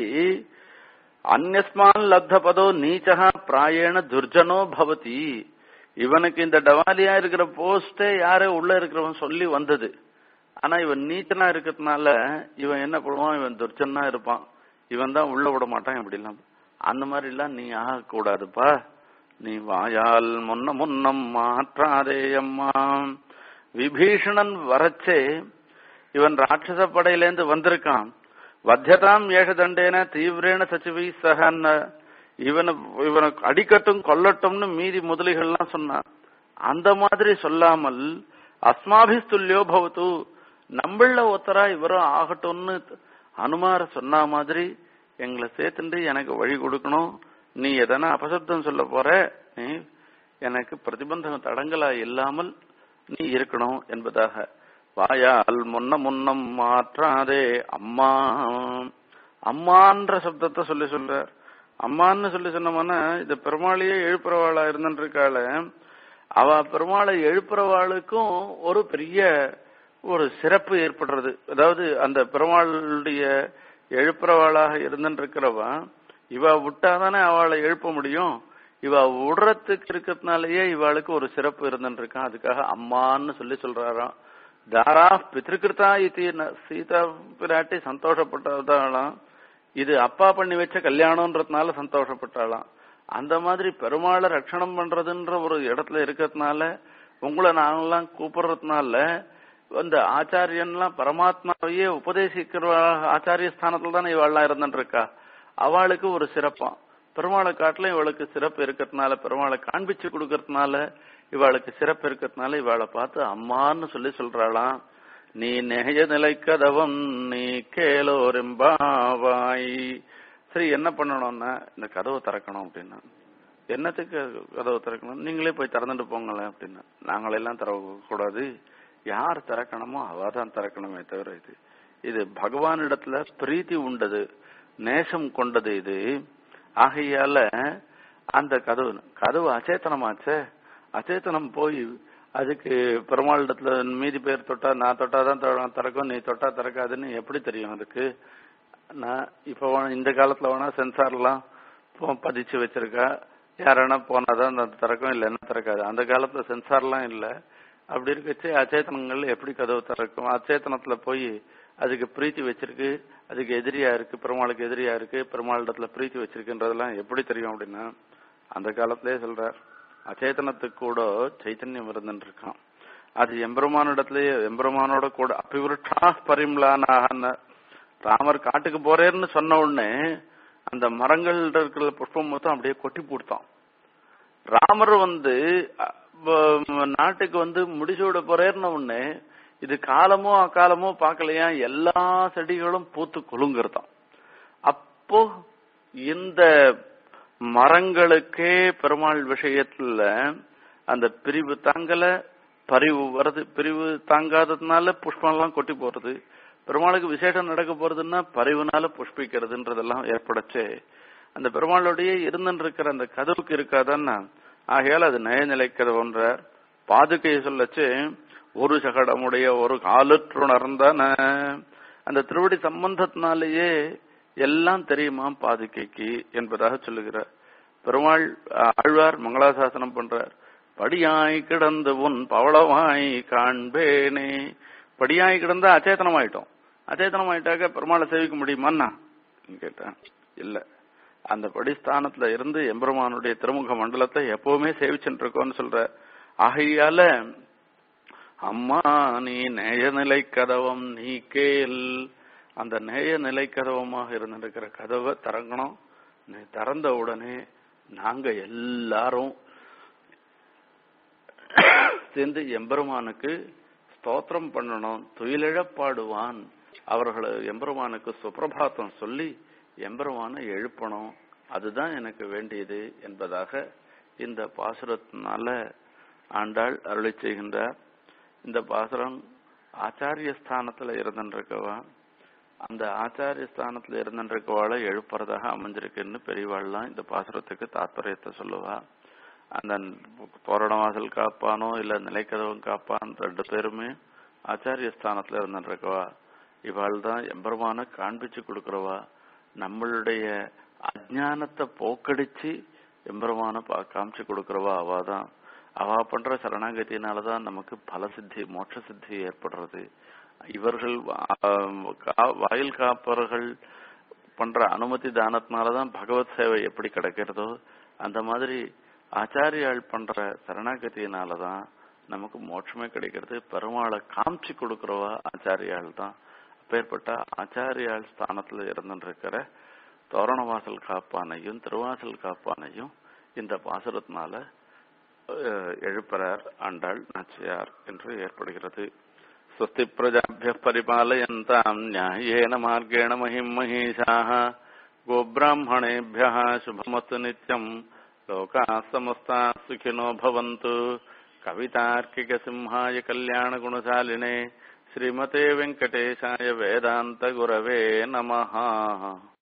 அந்நஸ்மான் லப்த பதோ நீச்சகா பிராயண துர்ஜனோ பவதி இவனுக்கு இந்த டவாலியா இருக்கிற போஸ்டே யாரோ உள்ள இருக்கிறவன் சொல்லி வந்தது ஆனா இவன் நீச்சனா இருக்கிறதுனால இவன் என்ன பண்ணுவான் இவன் துர்ஜனா இருப்பான் இவன் தான் உள்ள விட மாட்டான் இப்படி எல்லாம் அந்த மாதிரி எல்லாம் நீ ஆகக்கூடாதுப்பா நீ வாயால் முன்ன முன்னம் மாற்றாதே அம்மா விபீஷணன் வரச்சே இவன் ராட்சச படையிலேந்து வந்திருக்கான் வத்தியதாம் ஏஷ தண்டேன தீவிரேன சச்சிவை சகன்ன இவனை இவனை அடிக்கட்டும் கொல்லட்டும்னு மீதி முதலிகள்லாம் சொன்னான் அந்த மாதிரி சொல்லாமல் அஸ்மாபிஸ்துல்யோ பவத்து நம்மள ஒத்தரா இவரும் ஆகட்டும்னு அனுமார சொன்ன மாதிரி எங்களை சேர்த்துண்டு எனக்கு வழி கொடுக்கணும் நீ எதனா அபசப்தம் சொல்ல போற நீ எனக்கு பிரதிபந்தம் தடங்களா இல்லாமல் நீ இருக்கணும் என்பதாக வாயால் முன்ன முன்னம் மாற்றாதே அம்மா அம்மான்ற சப்தத்தை சொல்லி சொல்றார் அம்மான்னு சொல்லி சொன்னோம்னா இந்த பெருமாளையே எழுப்புறவாளா இருந்துருக்காள அவ பெருமாளை எழுப்புறவாளுக்கும் ஒரு பெரிய ஒரு சிறப்பு ஏற்படுறது அதாவது அந்த பெருமாளுடைய எழுப்புறவாளாக இருந்துருக்கிறவன் இவ விட்டாதானே அவளை எழுப்ப முடியும் இவ விடுறதுக்கு இருக்கிறதுனாலயே இவாளுக்கு ஒரு சிறப்பு இருந்துருக்கான் அதுக்காக அம்மான்னு சொல்லி சொல்றாராம் தாரா பித்திருக்கிருத்தா இது சீதா பிராட்டி சந்தோஷப்பட்டதாலாம் இது அப்பா பண்ணி வச்ச கல்யாணம்ன்றதுனால சந்தோஷப்பட்டாளாம் அந்த மாதிரி பெருமாளை ரட்சணம் பண்றதுன்ற ஒரு இடத்துல இருக்கிறதுனால உங்களை நாங்கெல்லாம் கூப்பிடுறதுனால அந்த ஆச்சாரியன்லாம் பரமாத்மாவையே உபதேசிக்கிற ஆச்சாரிய ஸ்தானத்துல தானே இவாள்லாம் இருந்துட்டு இருக்கா அவளுக்கு ஒரு சிறப்பாம் பெருமாளை காட்டிலும் இவளுக்கு சிறப்பு இருக்கிறதுனால பெருமாளை காண்பிச்சு கொடுக்கறதுனால இவாளுக்கு சிறப்பு இருக்கிறதுனால இவாளை பார்த்து அம்மான்னு சொல்லி சொல்றாளாம் நீ நெகைய நிலைக்கதவம் நீ கேளோரெம்பாவாய் சரி என்ன பண்ணணும்னா இந்த கதவை திறக்கணும் அப்படின்னா என்னத்துக்கு கதவை திறக்கணும் நீங்களே போய் திறந்துட்டு போங்களேன் அப்படின்னா நாங்களெல்லாம் திறக்கக்கூடாது யார் திறக்கணுமோ அவ தான் திறக்கணுமே தவிர இது இது பகவானிடத்துல பிரீத்தி உண்டது நேசம் கொண்டது இது ஆகையால அந்த கதவு கதவு அச்சேத்தனமாச்சே அச்சேத்தனம் போய் அதுக்கு பெருமாளிடத்துல மீதி பேர் தொட்டா நான் தொட்டாதான் தொ- திறக்கும் நீ தொட்டா திறக்காதுன்னு எப்படி தெரியும் அதுக்கு நான் இப்ப வேணா- இந்த காலத்துல வேணா சென்சார்லாம் போ- பதிச்சு வச்சிருக்கா யாரானா போனாதான் அந்த திறக்கும் இல்லைன்னா திறக்காது அந்த காலத்துல சென்சார்லாம் இல்ல அப்படி இருக்கச்சு அச்சேதனங்கள் எப்படி கதவு திறக்கும் அச்சேதனத்துல போய் அதுக்கு பிரீத்தி வச்சிருக்கு அதுக்கு எதிரியா இருக்கு பெருமாளுக்கு எதிரியா இருக்கு பெருமாளிடத்துல பிரீத்தி வச்சிருக்குன்றதெல்லாம் எப்படி தெரியும் அப்படின்னா அந்த காலத்திலே சொல்றார் அச்சேதனத்துக்கு கூட சைத்தன்யம் இருந்துட்டு இருக்கான் அது எம்பெருமானிடத்திலேயே எம்பெருமானோட கூட அபிவிருட்டா பரிமளானாக ராமர் காட்டுக்கு போறேன்னு சொன்ன உடனே அந்த மரங்கள் இருக்கிற புஷ்பம் மொத்தம் அப்படியே கொட்டி போடுத்தான் ராமர் வந்து அ- வ- நாட்டுக்கு வந்து முடிசூட போறேன்னு உடனே இது காலமோ அக்காலமோ பார்க்கலையா எல்லா செடிகளும் பூத்து குலுங்குறதாம் அப்போ இந்த மரங்களுக்கே பெருமாள் விஷயத்துல அந்த பிரிவு தாங்கல பரிவு வருது பிரிவு தாங்காததுனால புஷ்பம் எல்லாம் கொட்டி போறது பெருமாளுக்கு விசேஷம் நடக்க போறதுன்னா பரிவுனால புஷ்பிக்கிறதுன்றதெல்லாம் ஏற்படச்சே அந்த பெருமாளுடைய இருந்துட்டு இருக்கிற அந்த கதவுக்கு இருக்காதன்னா ஆகையால் அது நயநிலை கதவுன்ற பாதுகையை சொல்லச்சு ஒரு சகடமுடைய ஒரு காலுற்றுணர்ந்தன அந்த திருவடி சம்பந்தத்தினாலேயே எல்லாம் தெரியுமா பாதுகைக்கு என்பதாக சொல்லுகிறார் பெருமாள் அஹ், ஆழ்வார் மங்களாசாசனம் பண்றார் படியாய் கிடந்து உன் பவளமாய் காண்பேனே படியாய் கிடந்தா அச்சேதனமாயிட்டோம் அச்சேதனமாயிட்டாக்க பெருமாளை சேவிக்க முடியுமான்னா கேட்டேன் இல்ல அந்த படிஸ்தானத்துல இருந்து எம்பெருமானுடைய திருமுக மண்டலத்தை எப்பவுமே சேவிச்சுட்டு இருக்கோம்னு சொல்ற ஆகையால அம்மா நீ நேயநிலை கதவம் நீ கேள் அந்த நேய நிலை கதவமாக இருந்திருக்கிற கதவை திறங்கணும் நீ திறந்த உடனே நாங்க எல்லாரும் சேர்ந்து எம்பெருமானுக்கு ஸ்தோத்திரம் பண்ணணும் துயிலிழப்பாடுவான் அவர்களை எம்பெருமானுக்கு சுப்பிரபாத்தம் சொல்லி எம்பெருமானை எழுப்பணும் அதுதான் எனக்கு வேண்டியது என்பதாக இந்த பாசுரத்தினால ஆண்டாள் அருளி செய்கின்றார் இந்த பாசுரம் ஆச்சாரிய ஸ்தானத்துல இருந்துருக்கவா அந்த ஆச்சாரிய ஸ்தானத்துல இருந்துருக்கவாளை எழுப்புறதாக அமைஞ்சிருக்குன்னு பெரியவாள்லாம் இந்த பாசுரத்துக்கு தாத்பரியத்தை சொல்லுவா அந்த தோரணவாசல் காப்பானோ இல்ல நிலைக்கதவம் காப்பான் ரெண்டு பேருமே ஆச்சாரிய ஸ்தானத்துல இருந்துருக்கவா இவாள் தான் எம்பெருமான காண்பிச்சு கொடுக்கறவா நம்மளுடைய அஜானத்தை போக்கடிச்சு எம்பெருமான பா- காமிச்சு கொடுக்கறவா அவாதான் அவா பண்ற சரணாகதியினாலதான் நமக்கு பல சித்தி மோட்ச சித்தி ஏற்படுறது இவர்கள் வா- கா- வாயில் காப்பவர்கள் பண்ற அனுமதி தானத்தினாலதான் பகவத் சேவை எப்படி கிடைக்கிறதோ அந்த மாதிரி ஆச்சாரியாள் பண்ற சரணாகதியினாலதான் நமக்கு மோட்சமே கிடைக்கிறது பெருமாளை காமிச்சு கொடுக்கறவா ஆச்சாரியாள் தான் அப்பேற்பட்ட ஆச்சாரியாள் ஸ்தானத்துல இருந்துருக்கிற தோரணவாசல் காப்பானையும் திருவாசல் காப்பானையும் இந்த பாசுரத்தினால அஹ், எழுப்புறார் ஆண்டாள் நாச்சியார் என்று ஏற்படுகிறது स्वस्ति प्रजाभ्यः परिपालयन्ताम् न्याय्येन मार्गेण महिम् महिषाः गोब्राह्मणेभ्यः शुभमस्तु नित्यम् लोकाः समस्ताः सुखिनो भवन्तु कवितार्किकसिंहाय कल्याणगुणशालिने श्रीमते वेङ्कटेशाय वेदान्तगुरवे नमः